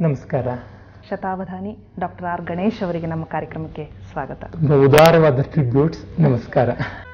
ನಮಸ್ಕಾರ ಶತಾವಧಾನಿ doctor R Ganesh ಅವರಿಗೆ ನಮ್ಮ ಕಾರ್ಯಕ್ರಮಕ್ಕೆ ಸ್ವಾಗತ ತುಂಬ ಉದಾರವಾದ ಟ್ರಿಬ್ಯೂಟ್ಸ್ ನಮಸ್ಕಾರ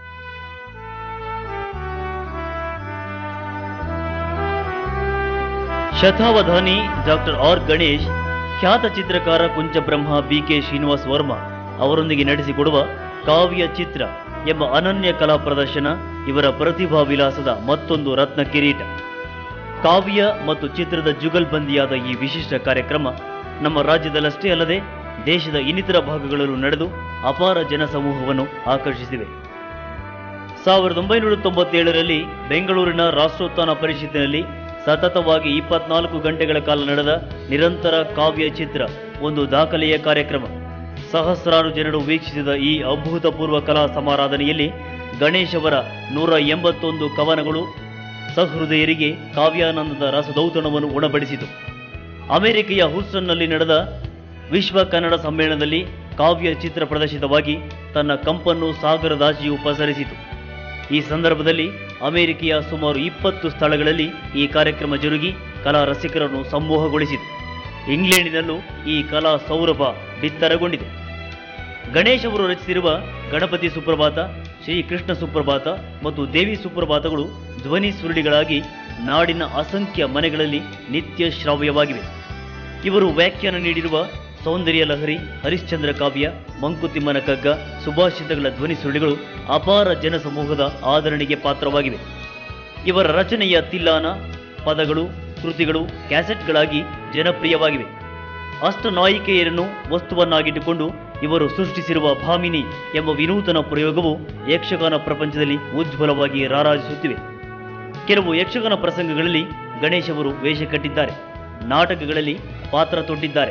ಶತಾವಧಾನಿ ಡಾಕ್ಟರ್ ಆರ್ ಗಣೇಶ್ ಖ್ಯಾತ ಚಿತ್ರಕಾರ ಕುಂಚಬ್ರಹ್ಮ ಬಿ ಕೆ ಶ್ರೀನಿವಾಸ್ ವರ್ಮಾ ಅವರೊಂದಿಗೆ ನಡೆಸಿಕೊಡುವ ಕಾವ್ಯ ಚಿತ್ರ ಎಂಬ ಅನನ್ಯ ಕಲಾ ಪ್ರದರ್ಶನ ಇವರ ಪ್ರತಿಭಾ ವಿಲಾಸದ ಮತ್ತೊಂದು ರತ್ನ ಕಿರೀಟ ಕಾವ್ಯ ಮತ್ತು ಚಿತ್ರದ ಜುಗಲ್ಬಂದಿಯಾದ ಈ ವಿಶಿಷ್ಟ ಕಾರ್ಯಕ್ರಮ ನಮ್ಮ ರಾಜ್ಯದಲ್ಲಷ್ಟೇ ಅಲ್ಲದೆ ದೇಶದ ಇನ್ನಿತರ ಭಾಗಗಳಲ್ಲೂ ನಡೆದು ಅಪಾರ ಜನಸಮೂಹವನ್ನು ಆಕರ್ಷಿಸಿವೆ ಸಾವಿರದ ಒಂಬೈನೂರ ತೊಂಬತ್ತೇಳರಲ್ಲಿ ಬೆಂಗಳೂರಿನ ರಾಷ್ಟ್ರೋತ್ಥಾನ ಪರಿಷತ್ತಿನಲ್ಲಿ ಸತತವಾಗಿ ಇಪ್ಪತ್ನಾಲ್ಕು ಗಂಟೆಗಳ ಕಾಲ ನಡೆದ ನಿರಂತರ ಕಾವ್ಯ ಚಿತ್ರ ಒಂದು ದಾಖಲೆಯ ಕಾರ್ಯಕ್ರಮ ಸಹಸ್ರಾರು ಜನರು ವೀಕ್ಷಿಸಿದ ಈ ಅಭೂತಪೂರ್ವ ಕಲಾ ಸಮಾರಾಧನೆಯಲ್ಲಿ ಗಣೇಶ್ ಅವರ ನೂರ ಎಂಬತ್ತೊಂದು ಕವನಗಳು ಸಹೃದಯರಿಗೆ ಕಾವ್ಯಾನಂದದ ರಸದೌತಣವನ್ನು ಉಣಬಡಿಸಿತು ಅಮೆರಿಕೆಯ ಹೂಸ್ಟನ್ನಲ್ಲಿ ನಡೆದ ವಿಶ್ವ ಕನ್ನಡ ಸಮ್ಮೇಳನದಲ್ಲಿ ಕಾವ್ಯ ಚಿತ್ರ ಪ್ರದರ್ಶಿತವಾಗಿ ತನ್ನ ಕಂಪನ್ನು ಸಾಗರದಾಚೆಯೂ ಪಸರಿಸಿತು ಈ ಸಂದರ್ಭದಲ್ಲಿ ಅಮೆರಿಕೆಯ ಸುಮಾರು ಇಪ್ಪತ್ತು ಸ್ಥಳಗಳಲ್ಲಿ ಈ ಕಾರ್ಯಕ್ರಮ ಜರುಗಿ ಕಲಾ ರಸಿಕರನ್ನು ಸಮೂಹಗೊಳಿಸಿತು ಇಂಗ್ಲೆಂಡಿನಲ್ಲೂ ಈ ಕಲಾ ಸೌರಭ ಬಿತ್ತರಗೊಂಡಿದೆ ಗಣೇಶ್ ಅವರು ರಚಿಸಿರುವ ಗಣಪತಿ ಸುಪ್ರಭಾತ ಶ್ರೀ ಕೃಷ್ಣ ಸುಪ್ರಭಾತ ಮತ್ತು ದೇವಿ ಸುಪ್ರಭಾತಗಳು ಧ್ವನಿ ಸುರುಳಿಗಳಾಗಿ ನಾಡಿನ ಅಸಂಖ್ಯ ಮನೆಗಳಲ್ಲಿ ನಿತ್ಯ ಶ್ರಾವ್ಯವಾಗಿವೆ ಇವರು ವ್ಯಾಖ್ಯಾನ ನೀಡಿರುವ ಸೌಂದರ್ಯ ಲಹರಿ ಹರಿಶ್ಚಂದ್ರ ಕಾವ್ಯ ಮಂಕುತಿಮ್ಮನ ಕಗ್ಗ ಸುಭಾಷಿತಗಳ ಧ್ವನಿ ಸುರುಳಿಗಳು ಅಪಾರ ಜನಸಮೂಹದ ಆದರಣೆಗೆ ಪಾತ್ರವಾಗಿವೆ ಇವರ ರಚನೆಯ ತಿಲ್ಲಾನ ಪದಗಳು ಕೃತಿಗಳು ಕ್ಯಾಸೆಟ್ಗಳಾಗಿ ಜನಪ್ರಿಯವಾಗಿವೆ ಅಷ್ಟನಾಯಿಕೆಯರನ್ನು ವಸ್ತುವನ್ನಾಗಿಟ್ಟುಕೊಂಡು ಇವರು ಸೃಷ್ಟಿಸಿರುವ ಭಾಮಿನಿ ಎಂಬ ವಿನೂತನ ಪ್ರಯೋಗವು ಯಕ್ಷಗಾನ ಪ್ರಪಂಚದಲ್ಲಿ ಉಜ್ವಲವಾಗಿ ರಾರಾಜಿಸುತ್ತಿವೆ ಕೆಲವು ಯಕ್ಷಗಾನ ಪ್ರಸಂಗಗಳಲ್ಲಿ ಗಣೇಶ್ ಅವರು ವೇಷ ಕಟ್ಟಿದ್ದಾರೆ ನಾಟಕಗಳಲ್ಲಿ ಪಾತ್ರ ತೊಟ್ಟಿದ್ದಾರೆ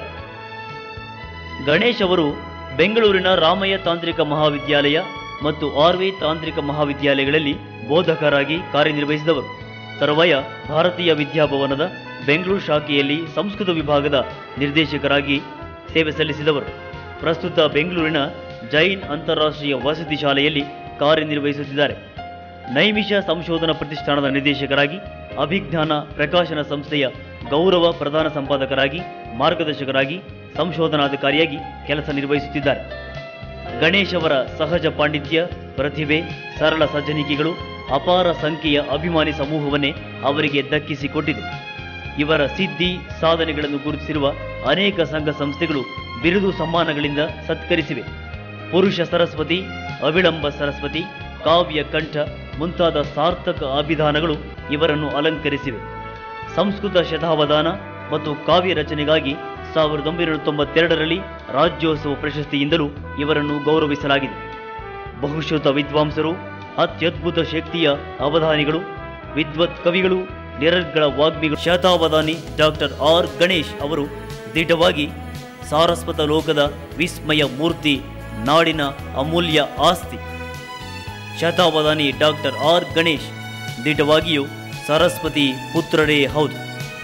ಗಣೇಶ್ ಅವರು ಬೆಂಗಳೂರಿನ ರಾಮಯ್ಯ ತಾಂತ್ರಿಕ ಮಹಾವಿದ್ಯಾಲಯ ಮತ್ತು ಆರ್ವಿ ತಾಂತ್ರಿಕ ಮಹಾವಿದ್ಯಾಲಯಗಳಲ್ಲಿ ಬೋಧಕರಾಗಿ ಕಾರ್ಯನಿರ್ವಹಿಸಿದವರು ತರುವಾಯ ಭಾರತೀಯ ವಿದ್ಯಾಭವನದ ಬೆಂಗಳೂರು ಶಾಖೆಯಲ್ಲಿ ಸಂಸ್ಕೃತ ವಿಭಾಗದ ನಿರ್ದೇಶಕರಾಗಿ ಸೇವೆ ಸಲ್ಲಿಸಿದವರು ಪ್ರಸ್ತುತ ಬೆಂಗಳೂರಿನ ಜೈನ್ ಅಂತಾರಾಷ್ಟ್ರೀಯ ವಸತಿ ಶಾಲೆಯಲ್ಲಿ ಕಾರ್ಯನಿರ್ವಹಿಸುತ್ತಿದ್ದಾರೆ ನೈಮಿಷ ಸಂಶೋಧನಾ ಪ್ರತಿಷ್ಠಾನದ ನಿರ್ದೇಶಕರಾಗಿ ಅಭಿಜ್ಞಾನ ಪ್ರಕಾಶನ ಸಂಸ್ಥೆಯ ಗೌರವ ಪ್ರಧಾನ ಸಂಪಾದಕರಾಗಿ ಮಾರ್ಗದರ್ಶಕರಾಗಿ ಸಂಶೋಧನಾಧಿಕಾರಿಯಾಗಿ ಕೆಲಸ ನಿರ್ವಹಿಸುತ್ತಿದ್ದಾರೆ ಗಣೇಶ್ ಅವರ ಸಹಜ ಪಾಂಡಿತ್ಯ ಪ್ರತಿಭೆ ಸರಳ ಸಜ್ಜನಿಕೆಗಳು ಅಪಾರ ಸಂಖ್ಯೆಯ ಅಭಿಮಾನಿ ಸಮೂಹವನ್ನೇ ಅವರಿಗೆ ದಕ್ಕಿಸಿಕೊಟ್ಟಿದೆ ಇವರ ಸಿದ್ಧಿ ಸಾಧನೆಗಳನ್ನು ಗುರುತಿಸಿರುವ ಅನೇಕ ಸಂಘ ಸಂಸ್ಥೆಗಳು ಬಿರುದು ಸಮ್ಮಾನಗಳಿಂದ ಸತ್ಕರಿಸಿವೆ ಪುರುಷ ಸರಸ್ವತಿ ಅವಿಳಂಬ ಸರಸ್ವತಿ ಕಾವ್ಯ ಕಂಠ ಮುಂತಾದ ಸಾರ್ಥಕ ಅಭಿಧಾನಗಳು ಇವರನ್ನು ಅಲಂಕರಿಸಿವೆ ಸಂಸ್ಕೃತ ಶತಾವಧಾನ ಮತ್ತು ಕಾವ್ಯ ರಚನೆಗಾಗಿ ಸಾವಿರದ ಒಂಬೈನೂರ ತೊಂಬತ್ತೆರಡರಲ್ಲಿ ರಾಜ್ಯೋತ್ಸವ ಪ್ರಶಸ್ತಿಯಿಂದಲೂ ಇವರನ್ನು ಗೌರವಿಸಲಾಗಿದೆ ಬಹುಶ್ರುತ ವಿದ್ವಾಂಸರು ಅತ್ಯದ್ಭುತ ಶಕ್ತಿಯ ಅವಧಾನಿಗಳು ವಿದ್ವತ್ ಕವಿಗಳು ನಿರರ್ಗಳ ವಾಗ್ಮಿಗಳು ಶತಾವಧಾನಿ ಡಾಕ್ಟರ್ ಆರ್ ಗಣೇಶ್ ಅವರು ದಿಢವಾಗಿ ಸಾರಸ್ವತ ಲೋಕದ ವಿಸ್ಮಯ ಮೂರ್ತಿ ನಾಡಿನ ಅಮೂಲ್ಯ ಆಸ್ತಿ ಶತಾವಧಾನಿ ಡಾಕ್ಟರ್ ಆರ್ ಗಣೇಶ್ ದಿಢವಾಗಿಯೂ ಸರಸ್ವತಿ ಪುತ್ರರೇ ಹೌದು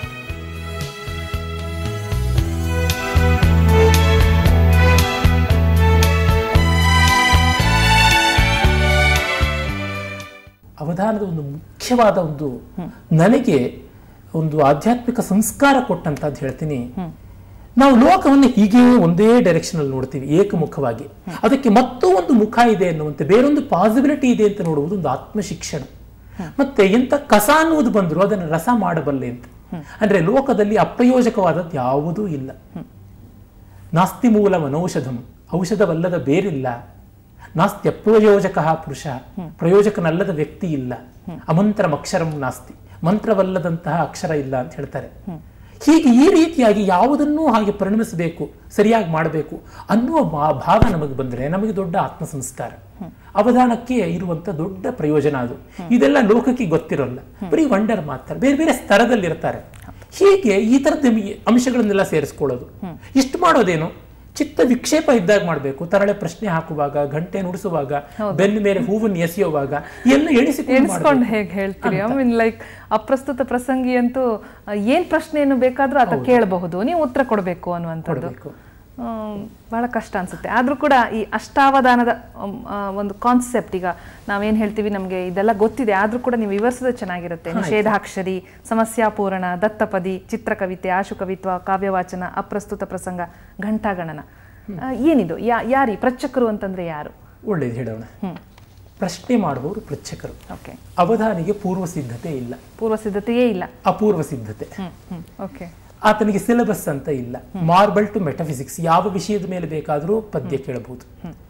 ಅವಧಾನದ ಒಂದು ಮುಖ್ಯವಾದ ಒಂದು ನನಗೆ ಒಂದು ಆಧ್ಯಾತ್ಮಿಕ ಸಂಸ್ಕಾರ ಕೊಟ್ಟಂತ ಹೇಳ್ತೀನಿ ನಾವು ಲೋಕವನ್ನು ಹೀಗೆ ಒಂದೇ ಡೈರೆಕ್ಷನ್ ಅಲ್ಲಿ ನೋಡ್ತೀವಿ ಏಕಮುಖವಾಗಿ ಅದಕ್ಕೆ ಮತ್ತೂ ಒಂದು ಮುಖ ಇದೆ ಅನ್ನುವಂತೆ ಬೇರೊಂದು ಪಾಸಿಬಿಲಿಟಿ ಇದೆ ಅಂತ ನೋಡುವುದು ಒಂದು ಆತ್ಮಶಿಕ್ಷಣ ಮತ್ತೆ ಎಂತ ಕಸ ಅನ್ನುವುದು ಬಂದ್ರು ಅದನ್ನು ರಸ ಮಾಡಬಲ್ಲೆ ಅಂತ ಅಂದ್ರೆ ಲೋಕದಲ್ಲಿ ಅಪ್ರಯೋಜಕವಾದದ್ದು ಯಾವುದೂ ಇಲ್ಲ ನಾಸ್ತಿ ಮೂಲ ಮನೌಷಧಂ ಔಷಧವಲ್ಲದ ಬೇರಿಲ್ಲ ನಾಸ್ತಿ ಅಪ್ರಯೋಜಕ ಪುರುಷ ಪ್ರಯೋಜಕನಲ್ಲದ ವ್ಯಕ್ತಿ ಇಲ್ಲ ಅಮಂತ್ರಂ ಅಕ್ಷರಂ ನಾಸ್ತಿ ಮಂತ್ರವಲ್ಲದಂತಹ ಅಕ್ಷರ ಇಲ್ಲ ಅಂತ ಹೇಳ್ತಾರೆ ಹೀಗೆ ಈ ರೀತಿಯಾಗಿ ಯಾವುದನ್ನೂ ಹಾಗೆ ಪರಿಣಮಿಸಬೇಕು ಸರಿಯಾಗಿ ಮಾಡಬೇಕು ಅನ್ನುವ ಭಾ- ಭಾವ ನಮಗೆ ಬಂದರೆ ನಮಗೆ ದೊಡ್ಡ ಆತ್ಮ ಸಂಸ್ಕಾರ ಅವಧಾನಕ್ಕೆ ಇರುವಂತ ದೊಡ್ಡ ಪ್ರಯೋಜನ ಅದು ಇದೆಲ್ಲ ಲೋಕಕ್ಕೆ ಗೊತ್ತಿರೋಲ್ಲ ಬರೀ ವಂಡರ್ ಮಾತ್ರ ಬೇರೆ ಬೇರೆ ಸ್ತರದಲ್ಲಿರ್ತಾರೆ ಹೀಗೆ ಈ ತರದ ಅಂಶಗಳನ್ನೆಲ್ಲ ಸೇರಿಸ್ಕೊಳ್ಳೋದು ಇಷ್ಟು ಮಾಡೋದೇನು ಚಿತ್ತ ವಿಕ್ಷೇಪ ಇದ್ದಾಗ ಮಾಡಬೇಕು ತರಳೆ ಪ್ರಶ್ನೆ ಹಾಕುವಾಗ ಗಂಟೆ ನುಡಿಸುವಾಗ ಬೆನ್ನ ಮೇಲೆ ಹೂವನ್ನು ಎಸೆಯುವಾಗ ಎಲ್ಲ ಎಣಿಸಿಕೊಂಡು ಎಣಿಸ್ಕೊಂಡು ಮಾಡ್ಬೇಕು. ಹೇಗೆ ಹೇಳ್ತೀರಿ ಐ ಮೀನ್ ಲೈಕ್ ಅಪ್ರಸ್ತುತ ಪ್ರಸಂಗಿ ಅಂತೂ ಆ, ಏನ್ ಪ್ರಶ್ನೆಯನ್ನು ಬೇಕಾದ್ರೂ ಆತ ಕೇಳಬಹುದು ನೀವು ಉತ್ತರ ಕೊಡಬೇಕು ಅನ್ನುವಂಥದ್ದು ಕೊಡ್ಬೇಕು. ಆಮ್, ಬಹಳ ಕಷ್ಟ ಅನ್ಸುತ್ತೆ ಆದ್ರೂ ಕೂಡ ಈ ಅಷ್ಟಾವಧಾನದ ಆಮ್, ಆ, ಒಂದು ಕಾನ್ಸೆಪ್ಟ್ ಈಗ ನಾವೇನ್ ಹೇಳ್ತೀವಿ ನಮಗೆ ಇದೆಲ್ಲ ಗೊತ್ತಿದೆ ಆದ್ರೂ ಕೂಡ ನೀವು ವಿವರಿಸೋದು ಚೆನ್ನಾಗಿರುತ್ತೆ ನಿಷೇಧಾಕ್ಷರಿ ಸಮಸ್ಯಾಪೂರಣ ದತ್ತಪದಿ ಚಿತ್ರಕವಿತೆ ಆಶುಕವಿತ್ವ ಕಾವ್ಯವಾಚನ ಅಪ್ರಸ್ತುತ ಪ್ರಸಂಗ ಘಂಟಾಗಣನ ಆ, ಏನಿದು ಯಾ ಯಾರಿ ಪ್ರಚಕರು ಅಂತಂದ್ರೆ ಯಾರು ಒಳ್ಳೇದು ಹೇಳೋಣ ಹ್ಮ್ ಪ್ರಶ್ನೆ ಮಾಡುವವರು ಪೃಚ್ಛಕರು ಓಕೆ ಅವಧಾನಿಗೆ ಪೂರ್ವ ಸಿದ್ಧತೆ ಇಲ್ಲ ಪೂರ್ವ ಸಿದ್ಧತೆಯೇ ಇಲ್ಲ ಅಪೂರ್ವ ಸಿದ್ಧತೆ ಹ್ಮ್ ಹ್ಮ್ ಓಕೆ ಆತನಿಗೆ ಸಿಲೆಬಸ್ ಅಂತ ಇಲ್ಲ ಮಾರ್ಬಲ್ ಟು ಮೆಟಫಿಸಿಕ್ಸ್ ಯಾವ ವಿಷಯದ ಮೇಲೆ ಬೇಕಾದರೂ ಪದ್ಯ ಕೇಳಬಹುದು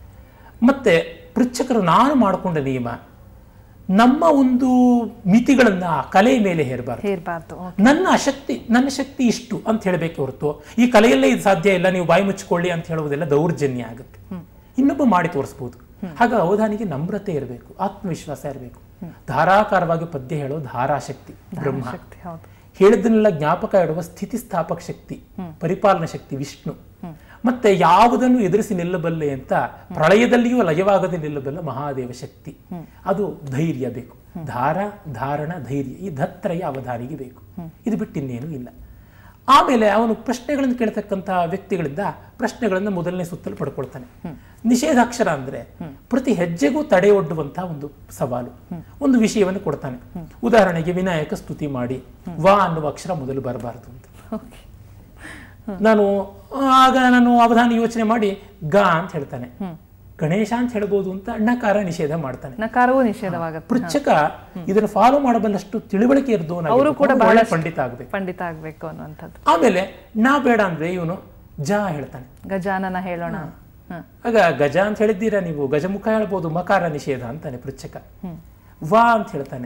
ಮತ್ತೆ ಪೃಚ್ಛಕರು ನಾನು ಮಾಡಿಕೊಂಡ ನಿಯಮ ನಮ್ಮ ಒಂದು ಮಿತಿಗಳನ್ನ ಆ ಕಲೆಯ ಮೇಲೆ ಹೇರಬಾರ್ದು ಹೇರ್ಬಾರ್ದು ನನ್ನ ಅಶಕ್ತಿ ನನ್ನ ಶಕ್ತಿ ಇಷ್ಟು ಅಂತ ಹೇಳಬೇಕೆ ಹೊರತು ಈ ಕಲೆಯಲ್ಲೇ ಇದು ಸಾಧ್ಯ ಇಲ್ಲ ನೀವು ಬಾಯಿ ಮುಚ್ಚಿಕೊಳ್ಳಿ ಅಂತ ಹೇಳುವುದೆಲ್ಲ ದೌರ್ಜನ್ಯ ಆಗುತ್ತೆ ಇನ್ನೊಬ್ಬ ಮಾಡಿ ತೋರಿಸ್ಬೋದು ಹಾಗ ಅವಧಾನಿಗೆ ನಮ್ರತೆ ಇರಬೇಕು ಆತ್ಮವಿಶ್ವಾಸ ಇರಬೇಕು ಧಾರಾಕಾರವಾಗಿ ಪದ್ಯ ಹೇಳೋ ಧಾರಾಶಕ್ತಿ ಬ್ರಹ್ಮ ಶಕ್ತಿ ಹೌದು ಹೇಳಿದ್ದನ್ನೆಲ್ಲ ಜ್ಞಾಪಕ ಇಡುವ ಸ್ಥಿತಿಸ್ಥಾಪಕ ಶಕ್ತಿ ಪರಿಪಾಲನ ಶಕ್ತಿ ವಿಷ್ಣು ಮತ್ತೆ ಯಾವುದನ್ನು ಎದುರಿಸಿ ನಿಲ್ಲಬಲ್ಲೆ ಅಂತ ಪ್ರಳಯದಲ್ಲಿಯೂ ಲಯವಾಗದೆ ನಿಲ್ಲಬಲ್ಲ ಮಹಾದೇವ ಶಕ್ತಿ ಅದು ಧೈರ್ಯ ಬೇಕು ಧಾರ ಧಾರಣ ಧೈರ್ಯ ಈ ಧತ್ರಯ ಅವಧಾನಿಗೆ ಬೇಕು ಇದು ಬಿಟ್ಟು ಇನ್ನೇನು ಇಲ್ಲ ಆಮೇಲೆ ಅವನು ಪ್ರಶ್ನೆಗಳನ್ನು ಕೇಳ್ತಕ್ಕಂತಹ ವ್ಯಕ್ತಿಗಳಿಂದ ಪ್ರಶ್ನೆಗಳನ್ನು ಮೊದಲನೇ ಸುತ್ತಲು ಪಡ್ಕೊಳ್ತಾನೆ ನಿಷೇಧಾಕ್ಷರ ಅಂದ್ರೆ ಪ್ರತಿ ಹೆಜ್ಜೆಗೂ ತಡೆ ಒಡ್ಡುವಂತಹ ಒಂದು ಸವಾಲು ಒಂದು ವಿಷಯವನ್ನು ಕೊಡ್ತಾನೆ ಉದಾಹರಣೆಗೆ ವಿನಾಯಕ ಸ್ತುತಿ ಮಾಡಿ ವಾ ಅನ್ನುವ ಅಕ್ಷರ ಮೊದಲು ಬರಬಾರದು ಅಂತ ಓಕೆ ನಾನು ಆಗ ನಾನು ಅವಧಾನ ಯೋಚನೆ ಮಾಡಿ ಗ ಅಂತ ಹೇಳ್ತಾನೆ ಗಣೇಶ ಅಂತ ಹೇಳ್ಬೋದು ಅಂತ ಅಣ್ಣಕಾರ ನಿಷೇಧ ಮಾಡ್ತಾನೆ ನಕಾರವೂ ನಿಷೇಧವಾಗುತ್ತೆ ಪೃಚ್ಛಕ ಇದನ್ನು ಫಾಲೋ ಮಾಡಬಲ್ಲಷ್ಟು ತಿಳುವಳಿಕೆ ಇರ್ದು ಅವರು ಕೂಡ ಬಹಳ ಪಂಡಿತ ಆಗ್ಬೇಕು ಪಂಡಿತ ಆಗ್ಬೇಕು ಅನ್ನುವಂಥದ್ದು ಆಮೇಲೆ ನಾ ಬೇಡ ಅಂದ್ರೆ ಇವನು ಜ ಹೇಳ್ತಾನೆ ಗಜಾನನ ಹೇಳೋಣ ಹ್ಮ್ ಆಗ ಗಜ ಅಂತ ಹೇಳಿದ್ದೀರಾ ನೀವು ಗಜಮುಖ ಹೇಳ್ಬೋದು ಮಕಾರ ನಿಷೇಧ ಅಂತಾನೆ ಪೃಚ್ಛಕ ವಾ ಅಂತ ಹೇಳ್ತಾನೆ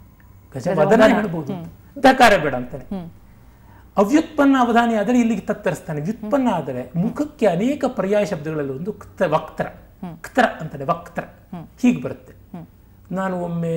ಗಜ ವದನ ಹೇಳ್ಬೋದು ದಕಾರ ಬೇಡ ಅಂತಾನೆ ಅವ್ಯುತ್ಪನ್ನ ಅವಧಾನಿ ಆದರೆ ಇಲ್ಲಿಗೆ ತತ್ತರಿಸ್ತಾನೆ ವ್ಯುತ್ಪನ್ನ ಆದರೆ ಮುಖಕ್ಕೆ ಅನೇಕ ಪರ್ಯಾಯ ಶಬ್ದಗಳಲ್ಲಿ ಒಂದು ಕ್ತ ವಕ್ತ್ರ ಕ್ತರ ಅಂತಾನೆ ವಕ್ತ್ರ ಹೀಗೆ ಬರುತ್ತೆ ನಾನು ಒಮ್ಮೆ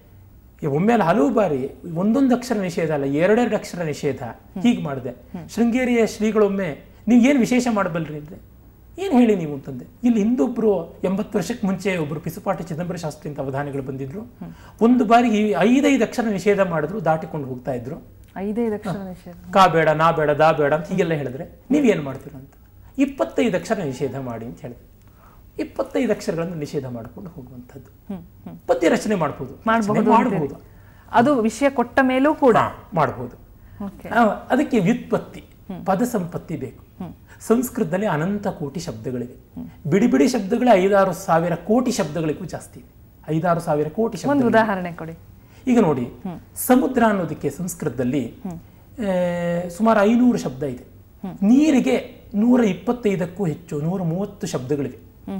ಒಮ್ಮೆ ಅಲ್ಲ ಹಲವು ಬಾರಿ ಒಂದೊಂದು ಅಕ್ಷರ ನಿಷೇಧ ಅಲ್ಲ ಎರಡೆರಡು ಅಕ್ಷರ ನಿಷೇಧ ಹೀಗೆ ಮಾಡಿದೆ ಶೃಂಗೇರಿಯ ಶ್ರೀಗಳೊಮ್ಮೆ ನೀವು ಏನು ವಿಶೇಷ ಮಾಡಬಲ್ರಿ ಅಂದ್ರೆ ಏನು ಹೇಳಿ ನೀವು ಅಂತಂದೆ ಇಲ್ಲಿ ಹಿಂದೊಬ್ರು ಎಂಬತ್ತು ವರ್ಷಕ್ಕೆ ಮುಂಚೆ ಒಬ್ಬರು ಪಿಸುಪಾಟಿ ಚಿದಂಬರ ಶಾಸ್ತ್ರಿ ಅಂತ ಅವಧಾನಿಗಳು ಬಂದಿದ್ರು ಒಂದು ಬಾರಿ ಈ ಐದೈದು ಅಕ್ಷರ ನಿಷೇಧ ಮಾಡಿದ್ರು ದಾಟಿಕೊಂಡು ಹೋಗ್ತಾ ಇದ್ರು ಐದೈದು ಅಕ್ಷರ ನಿಷೇಧ ಕಾ ಬೇಡ ನಾ ಬೇಡ ದಾ ಬೇಡ ಅಂತ ಹೀಗೆಲ್ಲ ಹೇಳಿದ್ರೆ ನೀವೇನು ಮಾಡ್ತೀರ ಅಂತ ಇಪ್ಪತ್ತೈದು ಅಕ್ಷರ ನಿಷೇಧ ಮಾಡಿ ಅಂತ ಹೇಳಿದೆ ಇಪ್ಪತ್ತೈದು ಅಕ್ಷರಗಳನ್ನು ನಿಷೇಧ ಮಾಡಿಕೊಂಡು ಹೋಗುವಂಥದ್ದು ಪದ್ಯ ರಚನೆ ಮಾಡ್ಬೋದು ಮಾಡಬಹುದು ರಚನೆ ಮಾಡಬಹುದು ಅದು ವಿಷಯ ಕೊಟ್ಟ ಮೇಲೂ ಕೂಡ ಮಾಡಬಹುದು ಓಕೆ ಆ, ಅದಕ್ಕೆ ವ್ಯುತ್ಪತ್ತಿ ಪದ ಸಂಪತ್ತಿ ಬೇಕು ಸಂಸ್ಕೃತದಲ್ಲಿ ಅನಂತ ಕೋಟಿ ಶಬ್ದಗಳಿವೆ ಬಿಡಿ ಬಿಡಿ ಶಬ್ದಗಳೇ ಐದಾರು ಸಾವಿರ ಕೋಟಿ ಶಬ್ದಗಳಿಗೂ ಜಾಸ್ತಿ ಇದೆ ಐದಾರು ಸಾವಿರ ಕೋಟಿ ಶಬ್ದ ಒಂದು ಉದಾಹರಣೆ ಕೊಡಿ ಈಗ ನೋಡಿ ಸಮುದ್ರ ಅನ್ನೋದಕ್ಕೆ ಸಂಸ್ಕೃತದಲ್ಲಿ ಆ, ಸುಮಾರು ಐನೂರು ಶಬ್ದ ಇದೆ ನೀರಿಗೆ ನೂರ ಇಪ್ಪತ್ತೈದಕ್ಕೂ ಹೆಚ್ಚು ನೂರ ಮೂವತ್ತು ಶಬ್ದಗಳಿವೆ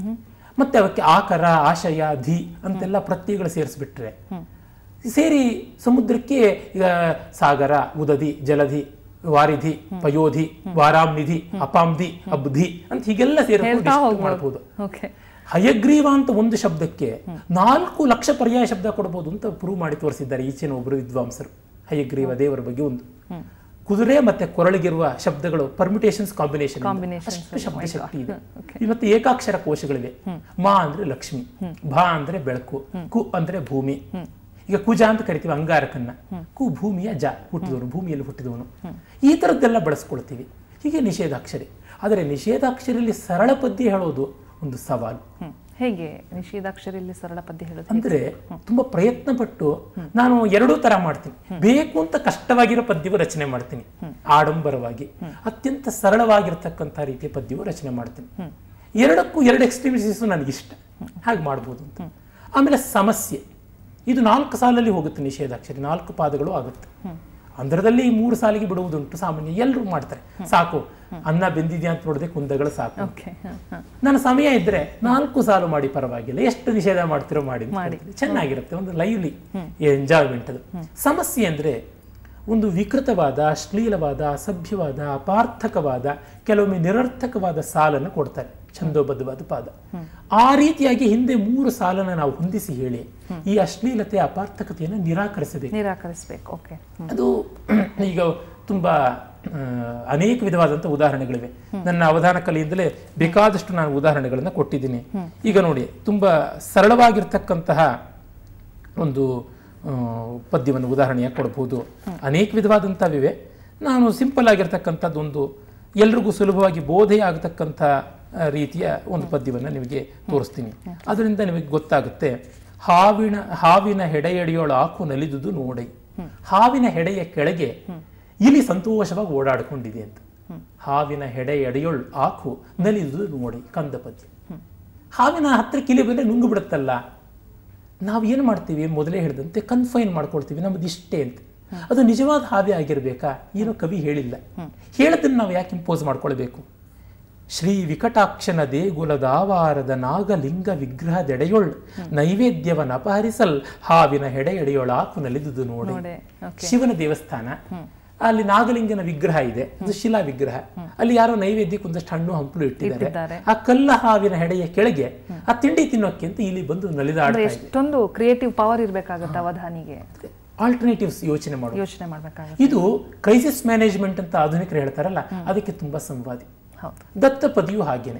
ಮತ್ತೆ ಅವಕ್ಕೆ ಆಕರ ಆಶಯ ಧಿ ಅಂತೆಲ್ಲ ಪ್ರತ್ಯಯಗಳು ಸೇರಿಸ್ಬಿಟ್ರೆ ಸೇರಿ ಸಮುದ್ರಕ್ಕೆ ಈಗ ಸಾಗರ ಉದದಿ ಜಲಧಿ ವಾರಿಧಿ ಪಯೋಧಿ ವಾರಾಮ್ನಿಧಿ ಅಪಾಮ್ಧಿ ಅಬ್ಧಿ ಅಂತ ಹೀಗೆಲ್ಲ ಸೇರಿಸ್ಕೊಂಡು ಹೇಳ್ತಾ ಇಷ್ಟು ಹೋಗ್ಬೋದು. ಮಾಡ್ಬೋದು ಓಕೆ ಹಯಗ್ರೀವ ಅಂತ ಒಂದು ಶಬ್ದಕ್ಕೆ ನಾಲ್ಕು ಲಕ್ಷ ಪರ್ಯಾಯ ಶಬ್ದ ಕೊಡಬಹುದು ಅಂತ ಪ್ರೂವ್ ಮಾಡಿ ತೋರಿಸಿದ್ದಾರೆ ಈಚಿನ ಒಬ್ಬರು ವಿದ್ವಾಂಸರು ಹಯಗ್ರೀವ ದೇವರ ಬಗ್ಗೆ ಒಂದು ಕುದುರೆ ಮತ್ತೆ ಕೊರಳಿಗಿರುವ ಶಬ್ದಗಳು ಪರ್ಮಿಟೇಷನ್ಸ್ ಕಾಂಬಿನೇಷನ್ Combinations. ಅಷ್ಟು ಶಬ್ದ ಶಕ್ತಿ ಇದೆ Okay. ಈ ಮತ್ತೆ ಏಕಾಕ್ಷರ ಕೋಶಗಳಿವೆ ಮಾ ಅಂದ್ರೆ ಲಕ್ಷ್ಮಿ ಭಾ ಅಂದ್ರೆ ಬೆಳಕು ಕು ಅಂದ್ರೆ ಭೂಮಿ ಈಗ ಕುಜ ಅಂತ ಕರಿತೀವಿ ಅಂಗಾರಕನ್ನ ಕು ಭೂಮಿಯ ಜ ಹುಟ್ಟಿದವನು ಭೂಮಿಯಲ್ಲಿ ಹುಟ್ಟಿದವನು ಈ ಥರದ್ದೆಲ್ಲ ಬಳಸ್ಕೊಳ್ತೀವಿ ಹೀಗೆ ನಿಷೇಧಾಕ್ಷರಿ ಆದರೆ ನಿಷೇಧಾಕ್ಷರಿಯಲ್ಲಿ ಸರಳ ಪದ್ಯ ಹೇಳೋದು ಒಂದು ಸವಾಲು ಹ್ಮ್ ಹೇಗೆ ನಿಷೇಧಾಕ್ಷರಿಯಲ್ಲಿ ಸರಳ ಪದ್ಯ ಹೇಳೋದು ಅಂದ್ರೆ ತುಂಬಾ ಪ್ರಯತ್ನ ಪಟ್ಟು ನಾನು ಎರಡೂ ತರ ಮಾಡ್ತೀನಿ ಬೇಕು ಅಂತ ಕಷ್ಟವಾಗಿರೋ ಪದ್ಯವು ರಚನೆ ಮಾಡ್ತೀನಿ ಆಡಂಬರವಾಗಿ ಅತ್ಯಂತ ಸರಳವಾಗಿರ್ತಕ್ಕಂಥ ರೀತಿಯ ಪದ್ಯವು ರಚನೆ ಮಾಡ್ತೀನಿ ಎರಡಕ್ಕೂ ಎರಡು ಎಕ್ಸ್ಟ್ರೀಮಿಟೀಸ್ ನನಗಿಷ್ಟ ಹಾಗೆ ಮಾಡ್ಬೋದು ಅಂತ ಆಮೇಲೆ ಸಮಸ್ಯೆ ಇದು ನಾಲ್ಕು ಸಾಲಲ್ಲಿ ಹೋಗುತ್ತೆ ನಿಷೇಧಾಕ್ಷರಿ ನಾಲ್ಕು ಪಾದಗಳು ಆಗುತ್ತೆ ಅಂಧ್ರದಲ್ಲಿ ಈ ಮೂರು ಸಾಲಿಗೆ ಬಿಡುವುದುಂಟು ಸಾಮಾನ್ಯ ಎಲ್ಲರೂ ಮಾಡ್ತಾರೆ ಸಾಕು ಅನ್ನ ಬೆಂದಿದ್ಯಾ ಅಂತ ನೋಡಿದೆ ಕುಂದಗಳು ಸಾಕು ಓಕೆ ನನ್ನ ಸಮಯ ಇದ್ರೆ ನಾಲ್ಕು ಸಾಲು ಮಾಡಿ ಪರವಾಗಿಲ್ಲ ಎಷ್ಟು ನಿಷೇಧ ಮಾಡ್ತಿರೋ ಮಾಡಿ ಅಂತ ಹೇಳ್ತೀನಿ. ಚೆನ್ನಾಗಿರುತ್ತೆ ಒಂದು ಲೈವ್ಲಿ ಎಂಜಾಯ್ಮೆಂಟ್ ಅದು ಸಮಸ್ಯೆ ಅಂದ್ರೆ ಒಂದು ವಿಕೃತವಾದ ಅಶ್ಲೀಲವಾದ ಅಸಭ್ಯವಾದ ಅಪಾರ್ಥಕವಾದ ಕೆಲವೊಮ್ಮೆ ನಿರರ್ಥಕವಾದ ಸಾಲನ್ನು ಕೊಡ್ತಾರೆ ಛಂದೋಬದ್ಧವಾದ ಪಾದ ಆ ರೀತಿಯಾಗಿ ಹಿಂದೆ ಮೂರು ಸಾಲನ್ನು ನಾವು ಹೊಂದಿಸಿ ಹೇಳಿ ಈ ಅಶ್ಲೀಲತೆ ಅಪಾರ್ಥಕತೆಯನ್ನು ನಿರಾಕರಿಸಬೇಕು ನಿರಾಕರಿಸ್ಬೇಕು ಓಕೆ ಅದು ಈಗ ತುಂಬಾ ಆ, ಅನೇಕ ವಿಧವಾದಂಥ ಉದಾಹರಣೆಗಳಿವೆ ನನ್ನ ಅವಧಾನ ಕಲೆಯಿಂದಲೇ ಬೇಕಾದಷ್ಟು ನಾನು ಉದಾಹರಣೆಗಳನ್ನು ಕೊಟ್ಟಿದ್ದೀನಿ ಈಗ ನೋಡಿ ತುಂಬಾ ಸರಳವಾಗಿರ್ತಕ್ಕಂತಹ ಒಂದು ಆ, ಪದ್ಯವನ್ನು ಉದಾಹರಣೆಯಾಗಿ ಕೊಡಬಹುದು ಅನೇಕ ವಿಧವಾದಂಥವಿವೆ ನಾನು ಸಿಂಪಲ್ ಆಗಿರ್ತಕ್ಕಂಥದ್ದು ಒಂದು ಎಲ್ರಿಗೂ ಸುಲಭವಾಗಿ ಬೋಧೆ ಆಗತಕ್ಕಂಥ ಆ, ರೀತಿಯ ಒಂದು ಪದ್ಯವನ್ನು ನಿಮಗೆ ತೋರಿಸ್ತೀನಿ ಅದರಿಂದ ನಿಮಗೆ ಗೊತ್ತಾಗುತ್ತೆ ಹಾವಿನ ಹಾವಿನ ಹೆಡೆಯಡಿಯೋಳ ಆಕು ನಲಿದುದು ನೋಡೈ ಹಾವಿನ ಹೆಡೆಯ ಕೆಳಗೆ ಇಲಿ ಸಂತೋಷವಾಗಿ ಓಡಾಡಿಕೊಂಡಿದೆ ಅಂತ ಹಾವಿನ ಹೆಡೆ ಎಡೆಯೊಳ್ ಆಕು ನಲಿದುದು ನೋಡಿ ಕಂದ ಪದ್ಯ ಹಾವಿನ ಹತ್ರಕ್ಕೆ ಇಲಿ ಬಂದ್ರೆ ನುಂಗು ಬಿಡುತ್ತಲ್ಲ ನಾವು ಏನು ಮಾಡ್ತೀವಿ ಮೊದಲೇ ಹೇಳಿದಂತೆ ಕನ್ಫೈನ್ ಮಾಡ್ಕೊಳ್ತೀವಿ ನಮ್ಮದು ಇಷ್ಟೇ ಅಂತ ಅದು ನಿಜವಾದ ಹಾವಿ ಆಗಿರ್ಬೇಕಾ ಏನೋ ಕವಿ ಹೇಳಿಲ್ಲ ಹೇಳದನ್ನು ನಾವು ಯಾಕೆ ಇಂಪೋಸ್ ಮಾಡ್ಕೊಳ್ಬೇಕು ಶ್ರೀ ವಿಕಟಾಕ್ಷನ ದೇಗುಲದಾವಾರದ ನಾಗಲಿಂಗ ವಿಗ್ರಹದೆಡೆಯೊಳ್ ನೈವೇದ್ಯವನ್ನ ಅಪಹರಿಸಲ್ ಹಾವಿನ ಹೆಡೆ ಎಡೆಯೊಳ ಆಕು ನಲಿದುದು ನೋಡಿ ನೋಡೆ ಓಕೆ ಶಿವನ ದೇವಸ್ಥಾನ ಅಲ್ಲಿ ನಾಗಲಿಂಗನ ವಿಗ್ರಹ ಇದೆ ಅದು ಶಿಲಾ ವಿಗ್ರಹ ಅಲ್ಲಿ ಯಾರೋ ನೈವೇದ್ಯಕ್ಕೆ ಒಂದಷ್ಟು ಹಣ್ಣು ಹಂಪಲು ಇಟ್ಟಿದ್ದಾರೆ ಇಟ್ಟಿದ್ದಾರೆ. ಆ ಕಲ್ಲ ಹಾವಿನ ಹೆಡೆಯ ಕೆಳಗೆ ಆ ತಿಂಡಿ ತಿನ್ನೋಕೆ ಅಂತ ಇಲ್ಲಿ ಬಂದು ಅಂದ್ರೆ ನಲಿದಾಡ್ತಾ ಇದೆ ಎಷ್ಟೊಂದು ಕ್ರಿಯೇಟಿವ್ ಪವರ್ ಇರ್ಬೇಕಾಗುತ್ತೆ ಅವಧಾನಿಗೆ ಆಲ್ಟರ್ನೇಟಿವ್ಸ್ ಯೋಚನೆ ಮಾಡೋದು ಯೋಚನೆ ಮಾಡ್ಬೇಕಾಗುತ್ತೆ ಇದು ಕ್ರೈಸಿಸ್ ಮ್ಯಾನೇಜ್ಮೆಂಟ್ ಅಂತ ಆಧುನಿಕರು ಹೇಳ್ತಾರಲ್ಲ ಅದಕ್ಕೆ ತುಂಬಾ ಸಂವಾದಿ ಹೌದು ದತ್ತ ಪದಿಯು ಹಾಗೇನೆ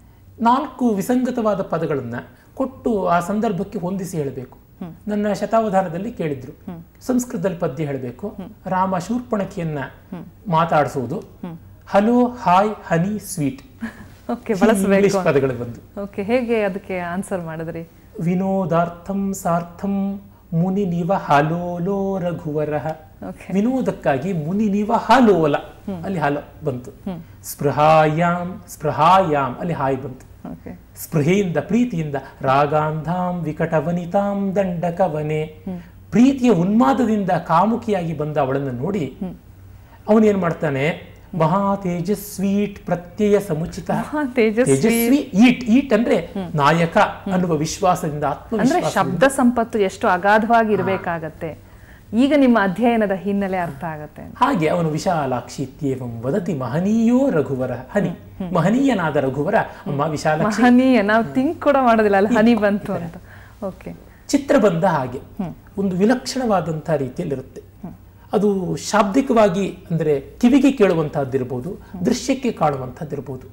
ನಾಲ್ಕು ವಿಸಂಗತವಾದ ಪದಗಳನ್ನ ಕೊಟ್ಟು ಆ ಸಂದರ್ಭಕ್ಕೆ ಹೊಂದಿಸಿ ಹೇಳಬೇಕು ನನ್ನ ಶತಾವಧಾನದಲ್ಲಿ ಕೇಳಿದ್ರು ಸಂಸ್ಕೃತದಲ್ಲಿ ಪದ್ಯ ಹೇಳಬೇಕು ರಾಮ ಶೂರ್ಪಣಕಿಯನ್ನ ಮಾತಾಡಿಸುವುದು hello hi honey sweet okay ಬಳಸಬೇಕು ಇಂಗ್ಲಿಷ್ ಪದಗಳು ಬಂದು ಓಕೆ ಹೇಗೆ ಅದಕ್ಕೆ ಆನ್ಸರ್ ಮಾಡಿದ್ರಿ ವಿನೋದಾರ್ಥಂ ಸಾರ್ಥಂ ಮುನಿ ನಿವ ಹಲೋಲೋ ರಘುವರ ಓಕೆ ವಿನೋದಕ್ಕಾಗಿ ಮುನಿ ನಿವ ಹಲೋಲ ಅಲ್ಲಿ ಹಲ ಬಂತು ಸ್ಪೃಹಾಯಾಮ್ ಸ್ಪೃಹಾಯಾಮ್ ಅಲ್ಲಿ ಹಾಯ್ ಬಂತು ಓಕೆ ಸ್ಪೃಹೆಯಿಂದ ಪ್ರೀತಿಯಿಂದ ರಾಗಾಂಧಾಂ ವಿಕಟವನಿತಾಂ ದಂಡಕವನೆ ಪ್ರೀತಿಯ ಉನ್ಮಾದದಿಂದ ಕಾಮುಕಿಯಾಗಿ ಬಂದ ಅವಳನ್ನು ನೋಡಿ ಅವನೇನ್ ಮಾಡ್ತಾನೆ ಮಹಾ ತೇಜಸ್ವೀಟ್ ಪ್ರತ್ಯಯ ಸಮುಚಿತ ತೇಜಸ್ವಿ ತೇಜಸ್ವಿ ಈಟ್ ಈಟ್ ಅಂದ್ರೆ ನಾಯಕ ಅನ್ನುವ ವಿಶ್ವಾಸದಿಂದ ಅಂದ್ರೆ ಆತ್ಮವಿಶ್ವಾಸ ಶಬ್ದ ಸಂಪತ್ತು ಎಷ್ಟು ಅಗಾಧವಾಗಿ ಇರಬೇಕಾಗತ್ತೆ ಈಗ ನಿಮ್ಮ ಅಧ್ಯಯನದ ಹಿನ್ನೆಲೆ ಅರ್ಥ ಆಗತ್ತೆ ಹಾಗೆ ಅವನು ವಿಶಾಲಾಕ್ಷಿ ಇತ್ಯೇವಂ ವದತಿ ಮಹನೀಯೋ ರಘುವರ ಹನಿ ಮಹನೀಯನಾದ ರಘುವರ ಅಮ್ಮ ವಿಶಾಲಾಕ್ಷಿ ಹನಿಯ ನಾವು ಥಿಂಕ್ ಕೂಡ ಮಾಡೋದಿಲ್ಲ ಅಲ್ಲಿ ಹನಿ ಬಂತು ಅಂತ ಓಕೆ ಚಿತ್ರಬಂಧ ಹಾಗೆ ಒಂದು ವಿಲಕ್ಷಣವಾದಂಥ ರೀತಿಯಲ್ಲಿರುತ್ತೆ ಅದು ಶಾಬ್ದಿಕವಾಗಿ ಅಂದರೆ ಕಿವಿಗೆ ಕೇಳುವಂತಹದ್ದಿರ್ಬೋದು ದೃಶ್ಯಕ್ಕೆ ಕಾಣುವಂಥದ್ದಿರ್ಬೋದು